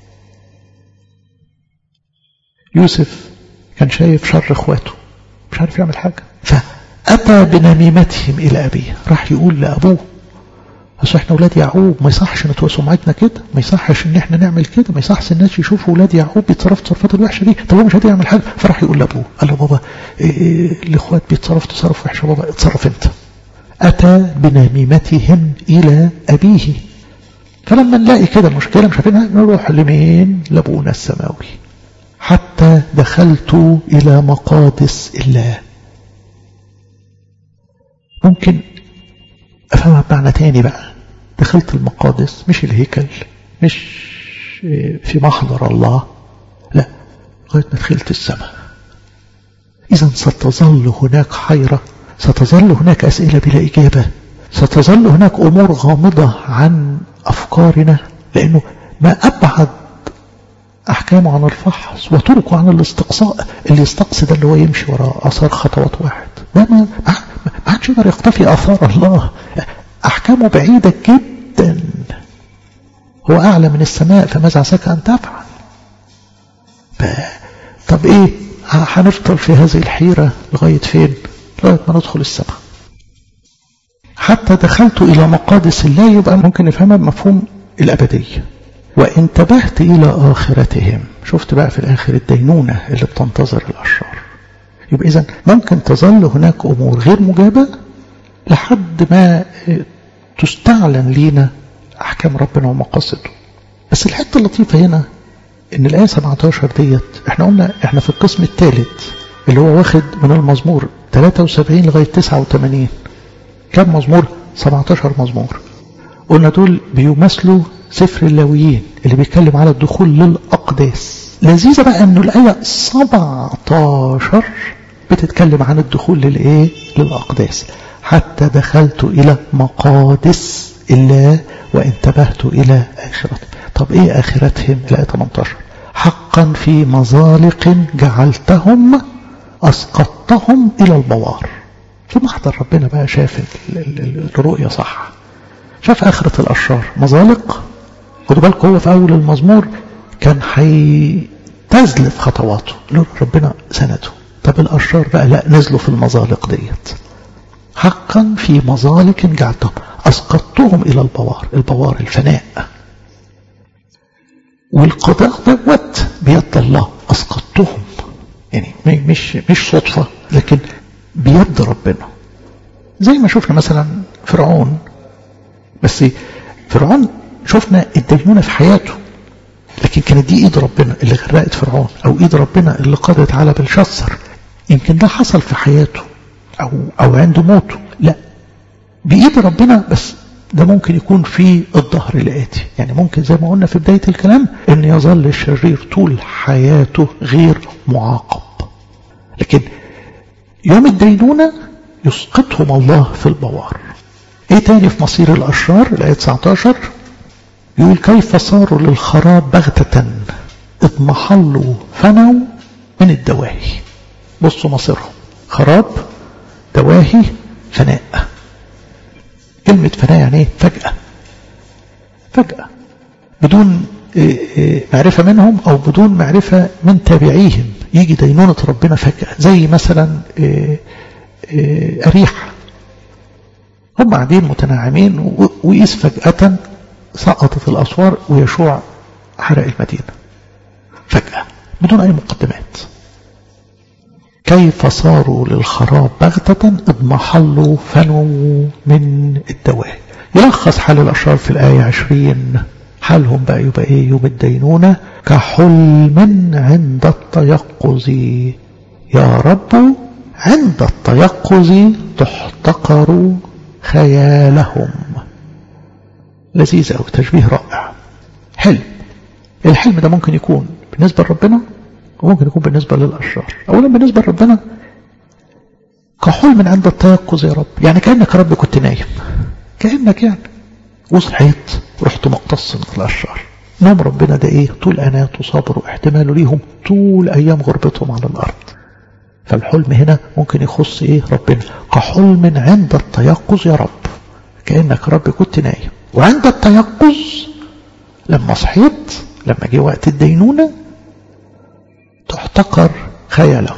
يوسف كان شايف شر اخواته مش عارف يعمل حاجة فأتى بنميمتهم إلى أبيه راح يقول لأبوه بس احنا ولاد يعقوب ما يصحش نتوى سمعتنا كده ما يصحش ان احنا نعمل كده ما يصحش الناس يشوفوا ولاد يعقوب بيتصرفوا التصرفات الوحشه دي طب هو مش قادر يعمل حاجه فراح يقول لابوه قال له بابا إيه إيه الاخوات بيتصرفوا تصرف وحشه بابا اتصرف انت اتى بنميمتهم الى ابيه فلما نلاقي كده المشكله مش عارفين نروح لمين لابونا السماوي حتى دخلت الى مقادس الله ممكن افهمها بمعنى تاني بقى دخلت المقادس مش الهيكل مش في محضر الله لا لغايه ما دخلت السماء اذا ستظل هناك حيره ستظل هناك اسئله بلا اجابه ستظل هناك امور غامضه عن افكارنا لانه ما ابعد احكامه عن الفحص وطرقه عن الاستقصاء اللي يستقصي ده اللي هو يمشي وراء اثار خطوات واحد ده ما ما حدش يقدر يختفي اثار الله احكامه بعيده جدا هو اعلى من السماء فماذا عساك ان تفعل طب ايه هنفضل في هذه الحيرة لغاية فين لغاية ما ندخل السماء حتى دخلت إلى مقادس الله يبقى ممكن نفهمها بمفهوم الأبدية وانتبهت إلى آخرتهم شفت بقى في الآخر الدينونة اللي بتنتظر الأشرار يبقى إذا ممكن تظل هناك أمور غير مجابة لحد ما تستعلن لينا أحكام ربنا ومقاصده بس الحتة اللطيفة هنا إن الآية 17 ديت إحنا قلنا إحنا في القسم الثالث اللي هو واخد من المزمور 73 لغاية 89 كم مزمور 17 مزمور قلنا دول بيمثلوا سفر اللاويين اللي بيتكلم على الدخول للأقداس لذيذة بقى انه الآية 17 بتتكلم عن الدخول للإيه للأقداس حتى دخلت إلى مقادس الله وانتبهت إلى آخرته طب إيه آخرتهم الآية 18 حقا في مزالق جعلتهم أسقطتهم إلى البوار في محضر ربنا بقى شاف الرؤية صح شاف آخرة الأشرار مزالق خدوا بالكم هو في أول المزمور كان هيتزلف خطواته لو ربنا سنده طب الأشرار بقى لا نزلوا في المزالق ديت حقا في مزالق جعلتهم أسقطتهم إلى البوار البوار الفناء والقضاء دوت بيد الله أسقطتهم يعني مش مش صدفة لكن بيد ربنا زي ما شفنا مثلا فرعون بس فرعون شفنا الدينونة في حياته لكن كانت دي ايد ربنا اللي غرقت فرعون او ايد ربنا اللي قضت على بلشسر يمكن ده حصل في حياته او او عند موته لا بايد ربنا بس ده ممكن يكون في الظهر الآتي يعني ممكن زي ما قلنا في بداية الكلام ان يظل الشرير طول حياته غير معاقب لكن يوم الدينونة يسقطهم الله في البوار ايه تاني في مصير الاشرار الايه 19 يقول كيف صاروا للخراب بغتة اضمحلوا فنوا من الدواهي بصوا مصيرهم خراب دواهي فناء كلمة فناء يعني ايه فجأة فجأة بدون معرفة منهم او بدون معرفة من تابعيهم يجي دينونة ربنا فجأة زي مثلا أريحة هم قاعدين متناعمين وإذ فجأة سقطت الأسوار ويشوع حرق المدينة فجأة بدون أي مقدمات كيف صاروا للخراب بغتة اضمحلوا فنوا من الدواء يلخص حال الأشرار في الآية عشرين حالهم بقى يبقى إيه يوم الدينونة كحلم عند التيقظ يا رب عند التيقظ تحتقر خيالهم لذيذ أو تشبيه رائع حلم الحلم ده ممكن يكون بالنسبة لربنا وممكن يكون بالنسبة للأشرار أولا بالنسبة لربنا كحلم عند التيقظ يا رب يعني كأنك رب كنت نايم كأنك يعني وصحيت ورحت مقتص من الأشرار نوم ربنا ده ايه طول أنات وصبر واحتماله ليهم طول أيام غربتهم على الأرض فالحلم هنا ممكن يخص ايه ربنا كحلم عند التيقظ يا رب كأنك رب كنت نايم وعند التيقظ لما صحيت لما جه وقت الدينونة تحتقر خيالهم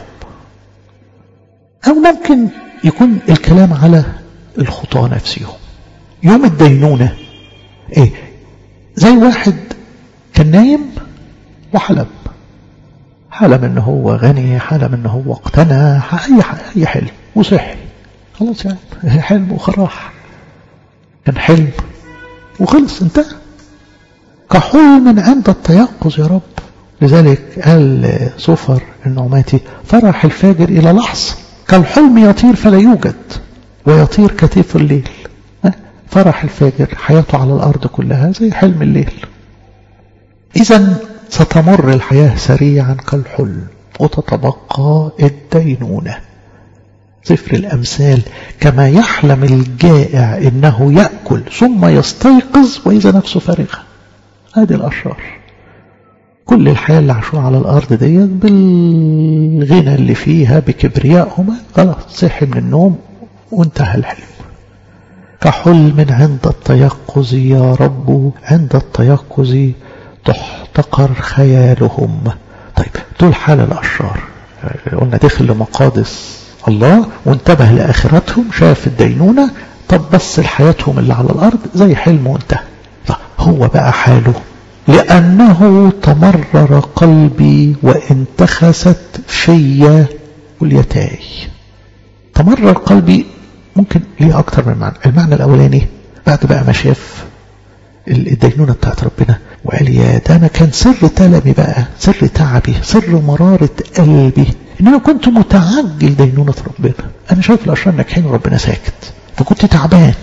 أو ممكن يكون الكلام على الخطاة نفسهم يوم الدينونة ايه زي واحد كان نايم وحلم حلم ان هو غني حلم ان هو اقتنى اي اي حلم وصحي خلاص يعني حلم وخراح كان حلم وخلص انتهى كحلم عند التيقظ يا رب لذلك قال صفر النعماتي فرح الفاجر الى لحظه كالحلم يطير فلا يوجد ويطير كتيف الليل فرح الفاجر حياته على الارض كلها زي حلم الليل اذا ستمر الحياة سريعا كالحلم وتتبقى الدينونة سفر الأمثال كما يحلم الجائع إنه يأكل ثم يستيقظ وإذا نفسه فارغة هذه الأشرار كل الحياة اللي عاشوها على الأرض ديت بالغنى اللي فيها بكبريائهم خلاص صحي من النوم وانتهى الحلم كحلم عند التيقظ يا رب عند التيقظ تحتقر خيالهم طيب دول حال الأشرار قلنا دخل لمقادس الله وانتبه لآخرتهم شاف الدينونة طب بس لحياتهم اللي على الأرض زي حلم وانتهى هو بقى حاله لأنه تمرر قلبي وانتخست في كليتاي تمرر قلبي ممكن ليه أكتر من معنى المعنى الأولاني بعد بقى ما شاف الدينونة بتاعت ربنا وقال يا ده أنا كان سر تلمي بقى سر تعبي سر مرارة قلبي إن أنا كنت متعجل دينونة ربنا أنا شايف الأشرار ناجحين وربنا ساكت فكنت تعبان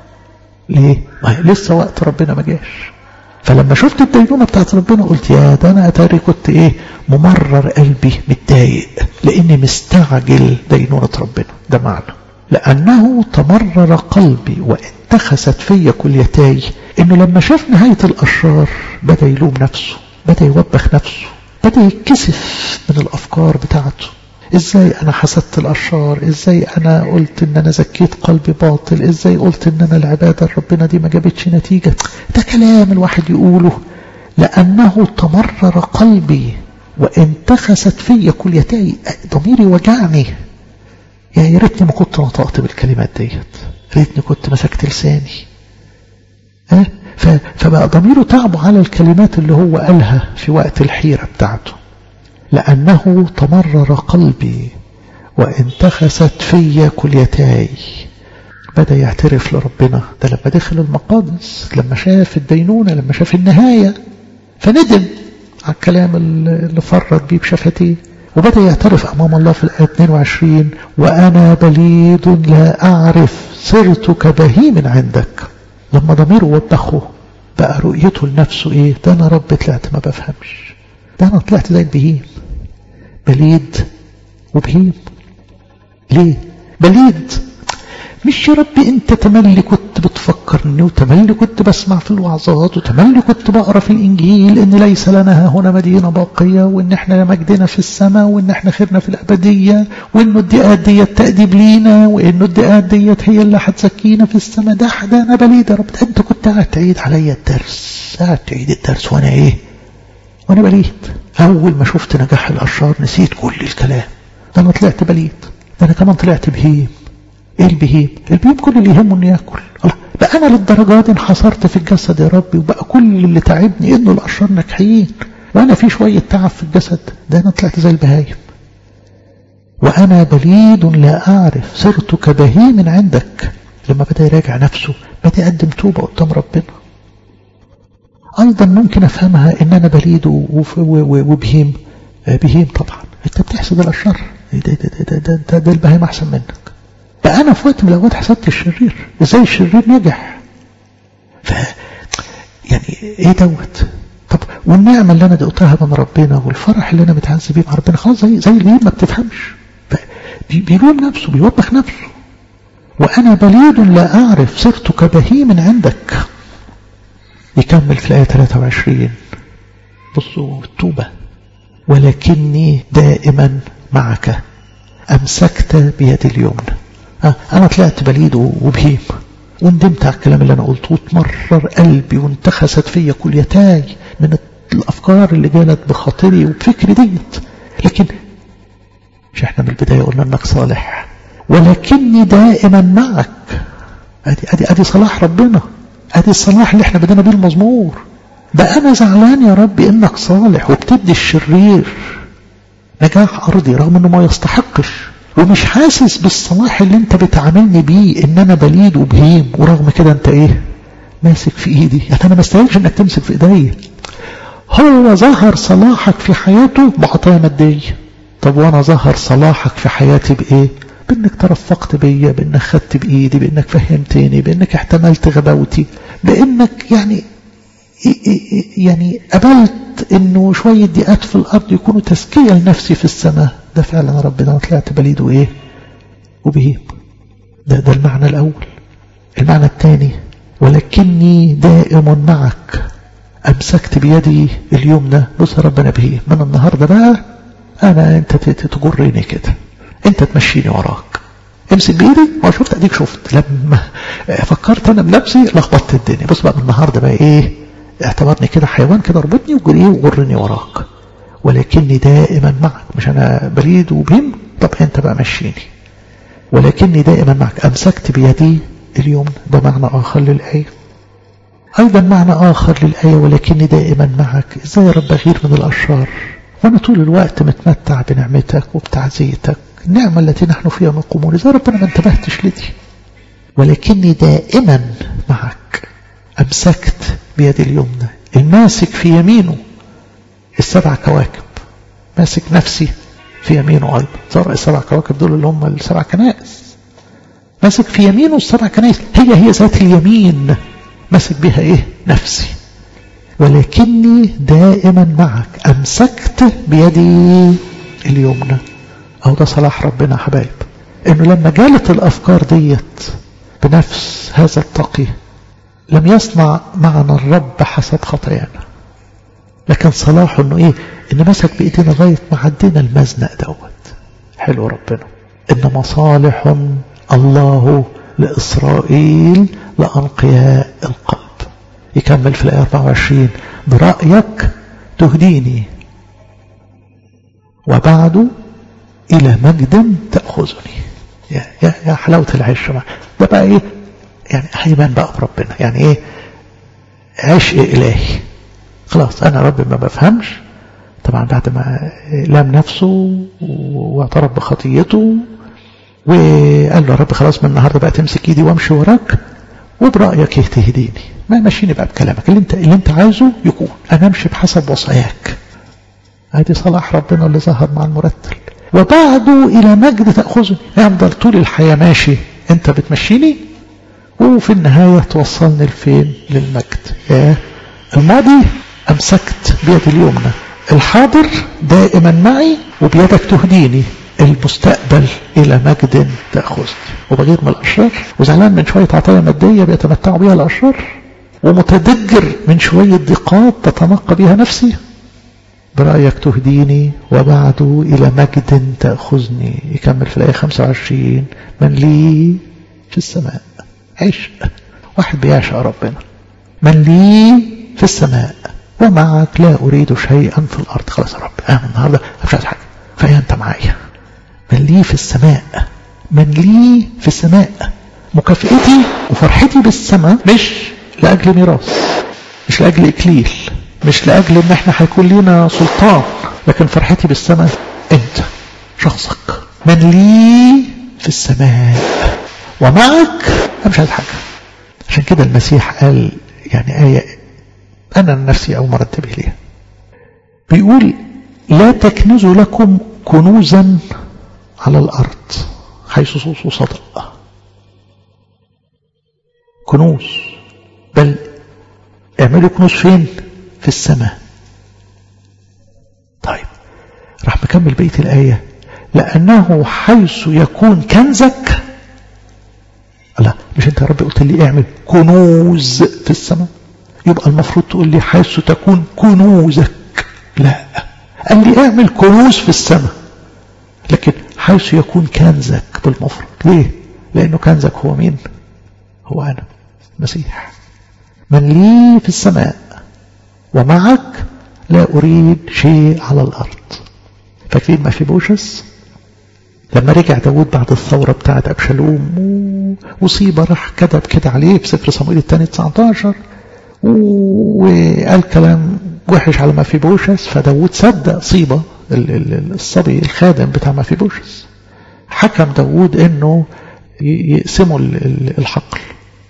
ليه؟ ما لسه وقت ربنا ما جاش فلما شفت الدينونة بتاعت ربنا قلت يا ده أنا أتاري كنت إيه ممرر قلبي متضايق لأني مستعجل دينونة ربنا ده معنى لأنه تمرر قلبي وانتخست في كليتاي إنه لما شاف نهاية الأشرار بدأ يلوم نفسه بدأ يوبخ نفسه بدأ يتكسف من الأفكار بتاعته ازاي انا حسدت الاشرار ازاي انا قلت ان انا زكيت قلبي باطل ازاي قلت ان انا العبادة ربنا دي ما جابتش نتيجة ده كلام الواحد يقوله لانه تمرر قلبي وانتخست في كليتي ضميري وجعني يا ريتني ما كنت نطقت بالكلمات ديت ريتني كنت مسكت لساني ها فبقى ضميره تعبه على الكلمات اللي هو قالها في وقت الحيرة بتاعته لأنه تمرر قلبي وانتخست في كليتاي بدأ يعترف لربنا ده لما دخل المقادس لما شاف الدينونة لما شاف النهاية فندم على الكلام اللي فرط بيه بشفتيه وبدأ يعترف أمام الله في الآية 22 وأنا بليد لا أعرف صرت كبهيم عندك لما ضميره وبخه بقى رؤيته لنفسه إيه ده أنا رب طلعت ما بفهمش ده أنا طلعت زي البهيم بليد وبهيم ليه بليد مش يا ربي انت تملي كنت بتفكرني وتملي كنت بسمع في الوعظات وتملي كنت بقرا في الانجيل ان ليس لنا هنا مدينه باقيه وان احنا مجدنا في السماء وان احنا خيرنا في الابديه وانه الدقات ديت تاديب لينا وانه الدقات ديت هي اللي هتزكينا في السماء ده ده انا بليد يا رب انت كنت قاعد تعيد عليا الدرس قاعد تعيد الدرس وانا ايه وانا بليد اول ما شفت نجاح الاشرار نسيت كل الكلام ده انا طلعت بليد ده انا كمان طلعت بهيم ايه البهيم البهيم كل اللي يهمه انه ياكل الله بقى انا للدرجه دي انحصرت في الجسد يا ربي وبقى كل اللي تعبني انه الاشرار ناجحين وانا في شويه تعب في الجسد ده انا طلعت زي البهايم وانا بليد لا اعرف صرت كبهيم عندك لما بدا يراجع نفسه بدا يقدم توبه قدام ربنا ايضا ممكن افهمها ان انا بليد وبهيم بهيم طبعا انت بتحسد الاشرار ده ده ده ده, ده, ده البهيم احسن منك بقى انا في وقت من الاوقات حسدت الشرير ازاي الشرير نجح ف يعني ايه دوت طب والنعمه اللي انا دقتها من ربنا والفرح اللي انا متعز بيه مع ربنا خلاص زي زي اللي ما بتفهمش بيلوم نفسه بيوبخ نفسه وانا بليد لا اعرف صرت كبهيم عندك يكمل في الايه 23 بصوا التوبه ولكني دائما معك امسكت بيد اليمنى آه أنا طلعت بليد وبهيم وندمت على الكلام اللي أنا قلته وتمرر قلبي وانتخست فيا كليتاي من الأفكار اللي جالت بخاطري وبفكري ديت لكن مش احنا من البداية قلنا انك صالح ولكني دائما معك ادي ادي ادي صلاح ربنا ادي الصلاح اللي احنا بدنا بيه المزمور بقى انا زعلان يا ربي انك صالح وبتدي الشرير نجاح ارضي رغم انه ما يستحقش ومش حاسس بالصلاح اللي انت بتعاملني بيه ان انا بليد وبهيم ورغم كده انت ايه ماسك في ايدي يعني انا ما استاهلش انك تمسك في ايديا هو ظهر صلاحك في حياته بعطايا مادية طب وانا ظهر صلاحك في حياتي بايه بانك ترفقت بيا بانك خدت بايدي بانك فهمتني بانك احتملت غباوتي بانك يعني يعني قبلت انه شوية ضيقات في الارض يكونوا تزكية لنفسي في السماء ده فعلا ربنا طلعت بليد وايه وبهيم ده ده المعنى الاول المعنى الثاني ولكني دائم معك امسكت بيدي اليمنى بص ربنا بهيم من النهارده بقى انا انت تجرني كده انت تمشيني وراك امسك بايدي ما شفت اديك شفت لما فكرت انا بنفسي لخبطت الدنيا بص بقى من النهارده بقى ايه اعتبرني كده حيوان كده اربطني وجري وجرني وراك ولكني دائما معك مش أنا بريد وبهم طب أنت بقى مشيني ولكني دائما معك أمسكت بيدي اليوم ده معنى آخر للآية أيضا معنى آخر للآية ولكني دائما معك إزاي يا رب أغير من الأشرار وأنا طول الوقت متمتع بنعمتك وبتعزيتك النعمة التي نحن فيها مقومون إزاي ربنا ما انتبهتش لدي ولكني دائما معك أمسكت بيد اليمنى الماسك في يمينه السبع كواكب ماسك نفسي في يمينه أيضا صار السبع كواكب دول اللي هم السبع كنائس ماسك في يمينه السبع كنائس هي هي ذات اليمين ماسك بها ايه نفسي ولكني دائما معك أمسكت بيدي اليمنى أو ده صلاح ربنا حبايب إنه لما جالت الأفكار ديت بنفس هذا التقي لم يصنع معنا الرب حسب خطايانا لكن صلاحه انه ايه ان مسك بايدينا لغايه ما عدينا المزنق دوت حلو ربنا ان مصالح الله لاسرائيل لانقياء القلب يكمل في الايه 24 برايك تهديني وبعد الى مجد تاخذني يا, يا, يا حلاوه العيش ده بقى ايه يعني هيبان بقى بربنا يعني ايه عشق الهي خلاص انا رب ما بفهمش طبعا بعد ما لام نفسه واعترف بخطيته وقال له يا رب خلاص من النهارده بقى تمسك ايدي وامشي وراك وبرايك تهديني ما ماشيني بقى بكلامك اللي انت اللي انت عايزه يكون انا امشي بحسب وصاياك ادي صلاح ربنا اللي ظهر مع المرتل وبعده الى مجد تاخذني افضل طول الحياه ماشي انت بتمشيني وفي النهايه توصلني لفين للمجد يا الماضي امسكت بيد اليمنى الحاضر دائما معي وبيدك تهديني المستقبل إلى مجد تأخذني وبغير من الأشرار وزعلان من شوية عطايا مادية بيتمتعوا بها الأشرار ومتدجر من شوية ضيقات تتنقى بها نفسي برأيك تهديني وبعد إلى مجد تأخذني يكمل في الآية 25 من لي في السماء عشق واحد بيعشق ربنا من لي في السماء ومعك لا أريد شيئا في الأرض خلاص يا رب أنا النهاردة مش عايز حاجة فهي أنت معايا من لي في السماء من لي في السماء مكافئتي وفرحتي بالسماء مش لأجل ميراث مش لأجل إكليل مش لأجل إن إحنا هيكون لينا سلطان لكن فرحتي بالسماء أنت شخصك من لي في السماء ومعك أنا مش عايز حاجة عشان كده المسيح قال يعني آية أنا نفسي أو مرتب إليها بيقول لا تكنزوا لكم كنوزا على الأرض حيث صوص صدق كنوز بل اعملوا كنوز فين في السماء طيب راح مكمل بيت الآية لأنه حيث يكون كنزك لا مش انت يا رب قلت لي اعمل كنوز في السماء يبقى المفروض تقول لي حيث تكون كنوزك لا قال لي اعمل كنوز في السماء لكن حيث يكون كنزك بالمفرد ليه لانه كنزك هو مين هو انا مسيح من لي في السماء ومعك لا اريد شيء على الارض فاكرين ما في بوشس لما رجع داود بعد الثورة بتاعت أبشالوم وصيبة راح كتب كده عليه في سفر صموئيل الثاني 19 وقال كلام وحش على ما في بوشس فداود صدق صيبة الصبي الخادم بتاع ما في بوشس حكم داود انه يقسموا الحقل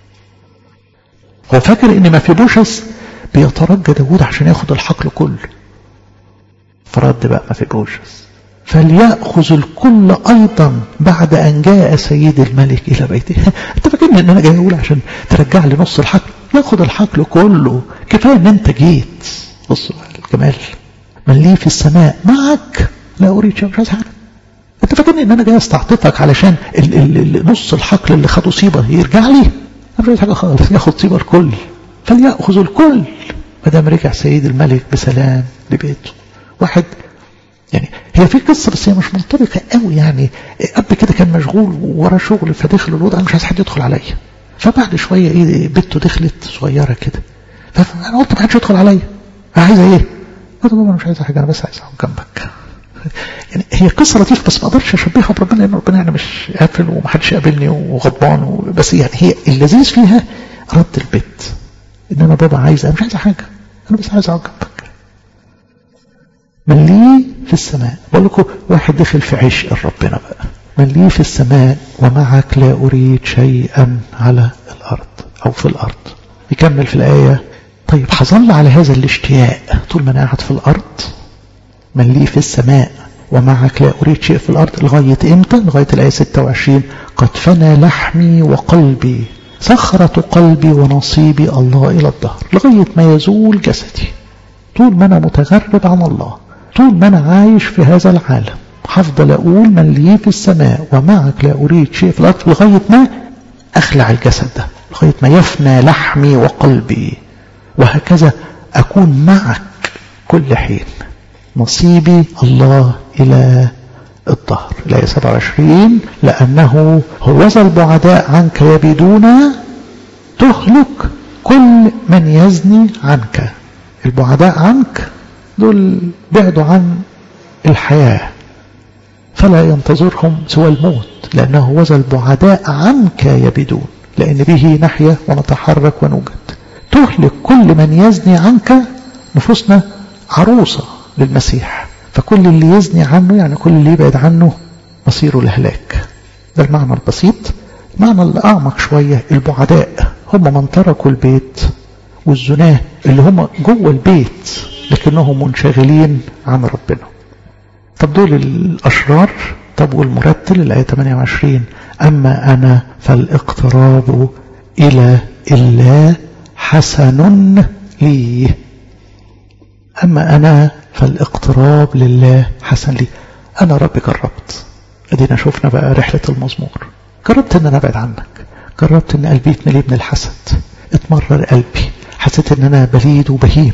هو فاكر ان ما في بوشس بيترجى داود عشان ياخد الحقل كله فرد بقى ما في بوشس فليأخذ الكل أيضا بعد أن جاء سيد الملك إلى بيته أنت فاكرني أن أنا جاي أقول عشان ترجع لي نص الحقل ياخد الحقل كله كفاية أن أنت جيت بصوا الجمال من لي في السماء معك لا أريد شيء مش عايز حاجة أنت فاكرني أن أنا جاي أستعطفك علشان ال ال ال نص الحقل اللي خده صيبة يرجع لي أنا مش عايز حاجة خالص ياخد صيبة الكل فليأخذ الكل ما دام رجع سيد الملك بسلام لبيته واحد يعني هي في قصة بس هي مش منطبقة قوي يعني أب كده كان مشغول ورا شغل فدخل الوضع مش عايز حد يدخل عليا فبعد شوية إيه بنته دخلت صغيرة كده فأنا قلت ما حدش يدخل عليا عايزة إيه قلت له انا مش عايز حاجه انا بس عايز اقعد جنبك يعني هي قصه لطيفه بس ما اقدرش اشبهها بربنا لان ربنا يعني مش قافل ومحدش يقابلني وغضبان و... بس يعني هي اللذيذ فيها رد البيت ان انا بابا عايز انا مش عايز حاجه انا بس عايز اقعد جنبك من لي في السماء بقول لكم واحد دخل في عشق ربنا بقى من لي في السماء ومعك لا اريد شيئا على الارض او في الارض يكمل في الايه طيب هظل على هذا الاشتياق طول ما انا قاعد في الارض من لي في السماء ومعك لا أريد شيء في الأرض لغاية إمتى لغاية الآية 26 قد فنى لحمي وقلبي صخرة قلبي ونصيبي الله إلى الدهر لغاية ما يزول جسدي طول ما أنا متغرب عن الله طول ما أنا عايش في هذا العالم هفضل أقول من لي في السماء ومعك لا أريد شيء في الأرض لغاية ما أخلع الجسد ده لغاية ما يفنى لحمي وقلبي وهكذا أكون معك كل حين نصيبي الله إلى الظهر الآية 27 لأنه هوذا البعداء عنك يبيدون تهلك كل من يزني عنك البعداء عنك دول بعدوا عن الحياة فلا ينتظرهم سوى الموت لأنه هوذا البعداء عنك يبيدون لأن به نحيا ونتحرك ونوجد تهلك كل من يزني عنك نفوسنا عروسة للمسيح فكل اللي يزني عنه يعني كل اللي يبعد عنه مصيره الهلاك ده المعنى البسيط المعنى الأعمق شوية البعداء هم من تركوا البيت والزناه اللي هم جوه البيت لكنهم منشغلين عن ربنا طب دول الأشرار طب والمرتل الآية 28 أما أنا فالاقتراب إلى الله حسن لي أما أنا فالاقتراب لله حسن لي أنا رب جربت أدينا شفنا بقى رحلة المزمور جربت أن أنا أبعد عنك جربت أن قلبي يتملي من الحسد اتمرر قلبي حسيت أن أنا بليد وبهيم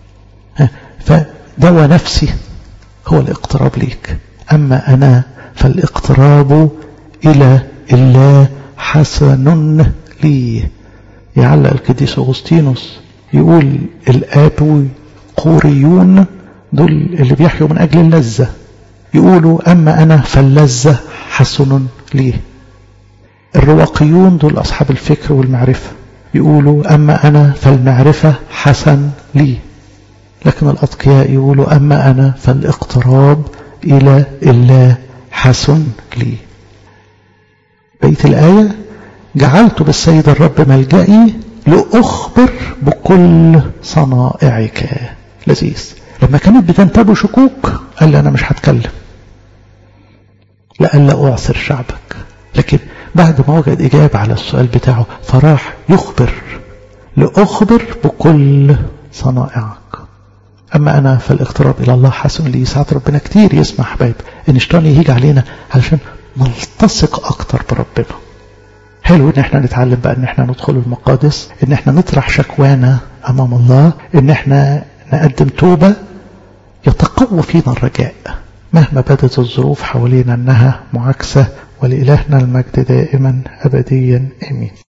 فدوى نفسي هو الاقتراب ليك أما أنا فالاقتراب إلى الله حسن لي يعلق القديس أغسطينوس يقول الآبوي قوريون دول اللي بيحيوا من أجل اللذة يقولوا أما أنا فاللذة حسن لي الرواقيون دول أصحاب الفكر والمعرفة يقولوا أما أنا فالمعرفة حسن لي لكن الأتقياء يقولوا أما أنا فالاقتراب إلى الله حسن لي بيت الآية جعلت بالسيد الرب ملجئي لأخبر بكل صنائعك لذيذ لما كانت بتنتابه شكوك قال لي أنا مش هتكلم لألا أعثر شعبك لكن بعد ما وجد إجابة على السؤال بتاعه فراح يخبر لأخبر بكل صنائعك أما أنا فالاقتراب إلى الله حسن لي ساعات ربنا كتير يسمع حبايب إن الشيطان يهيج علينا علشان نلتصق أكتر بربنا حلو ان احنا نتعلم بقى ان احنا ندخل المقادس ان احنا نطرح شكوانا امام الله ان احنا نقدم توبة يتقوى فينا الرجاء مهما بدت الظروف حوالينا انها معاكسة ولإلهنا المجد دائما ابديا امين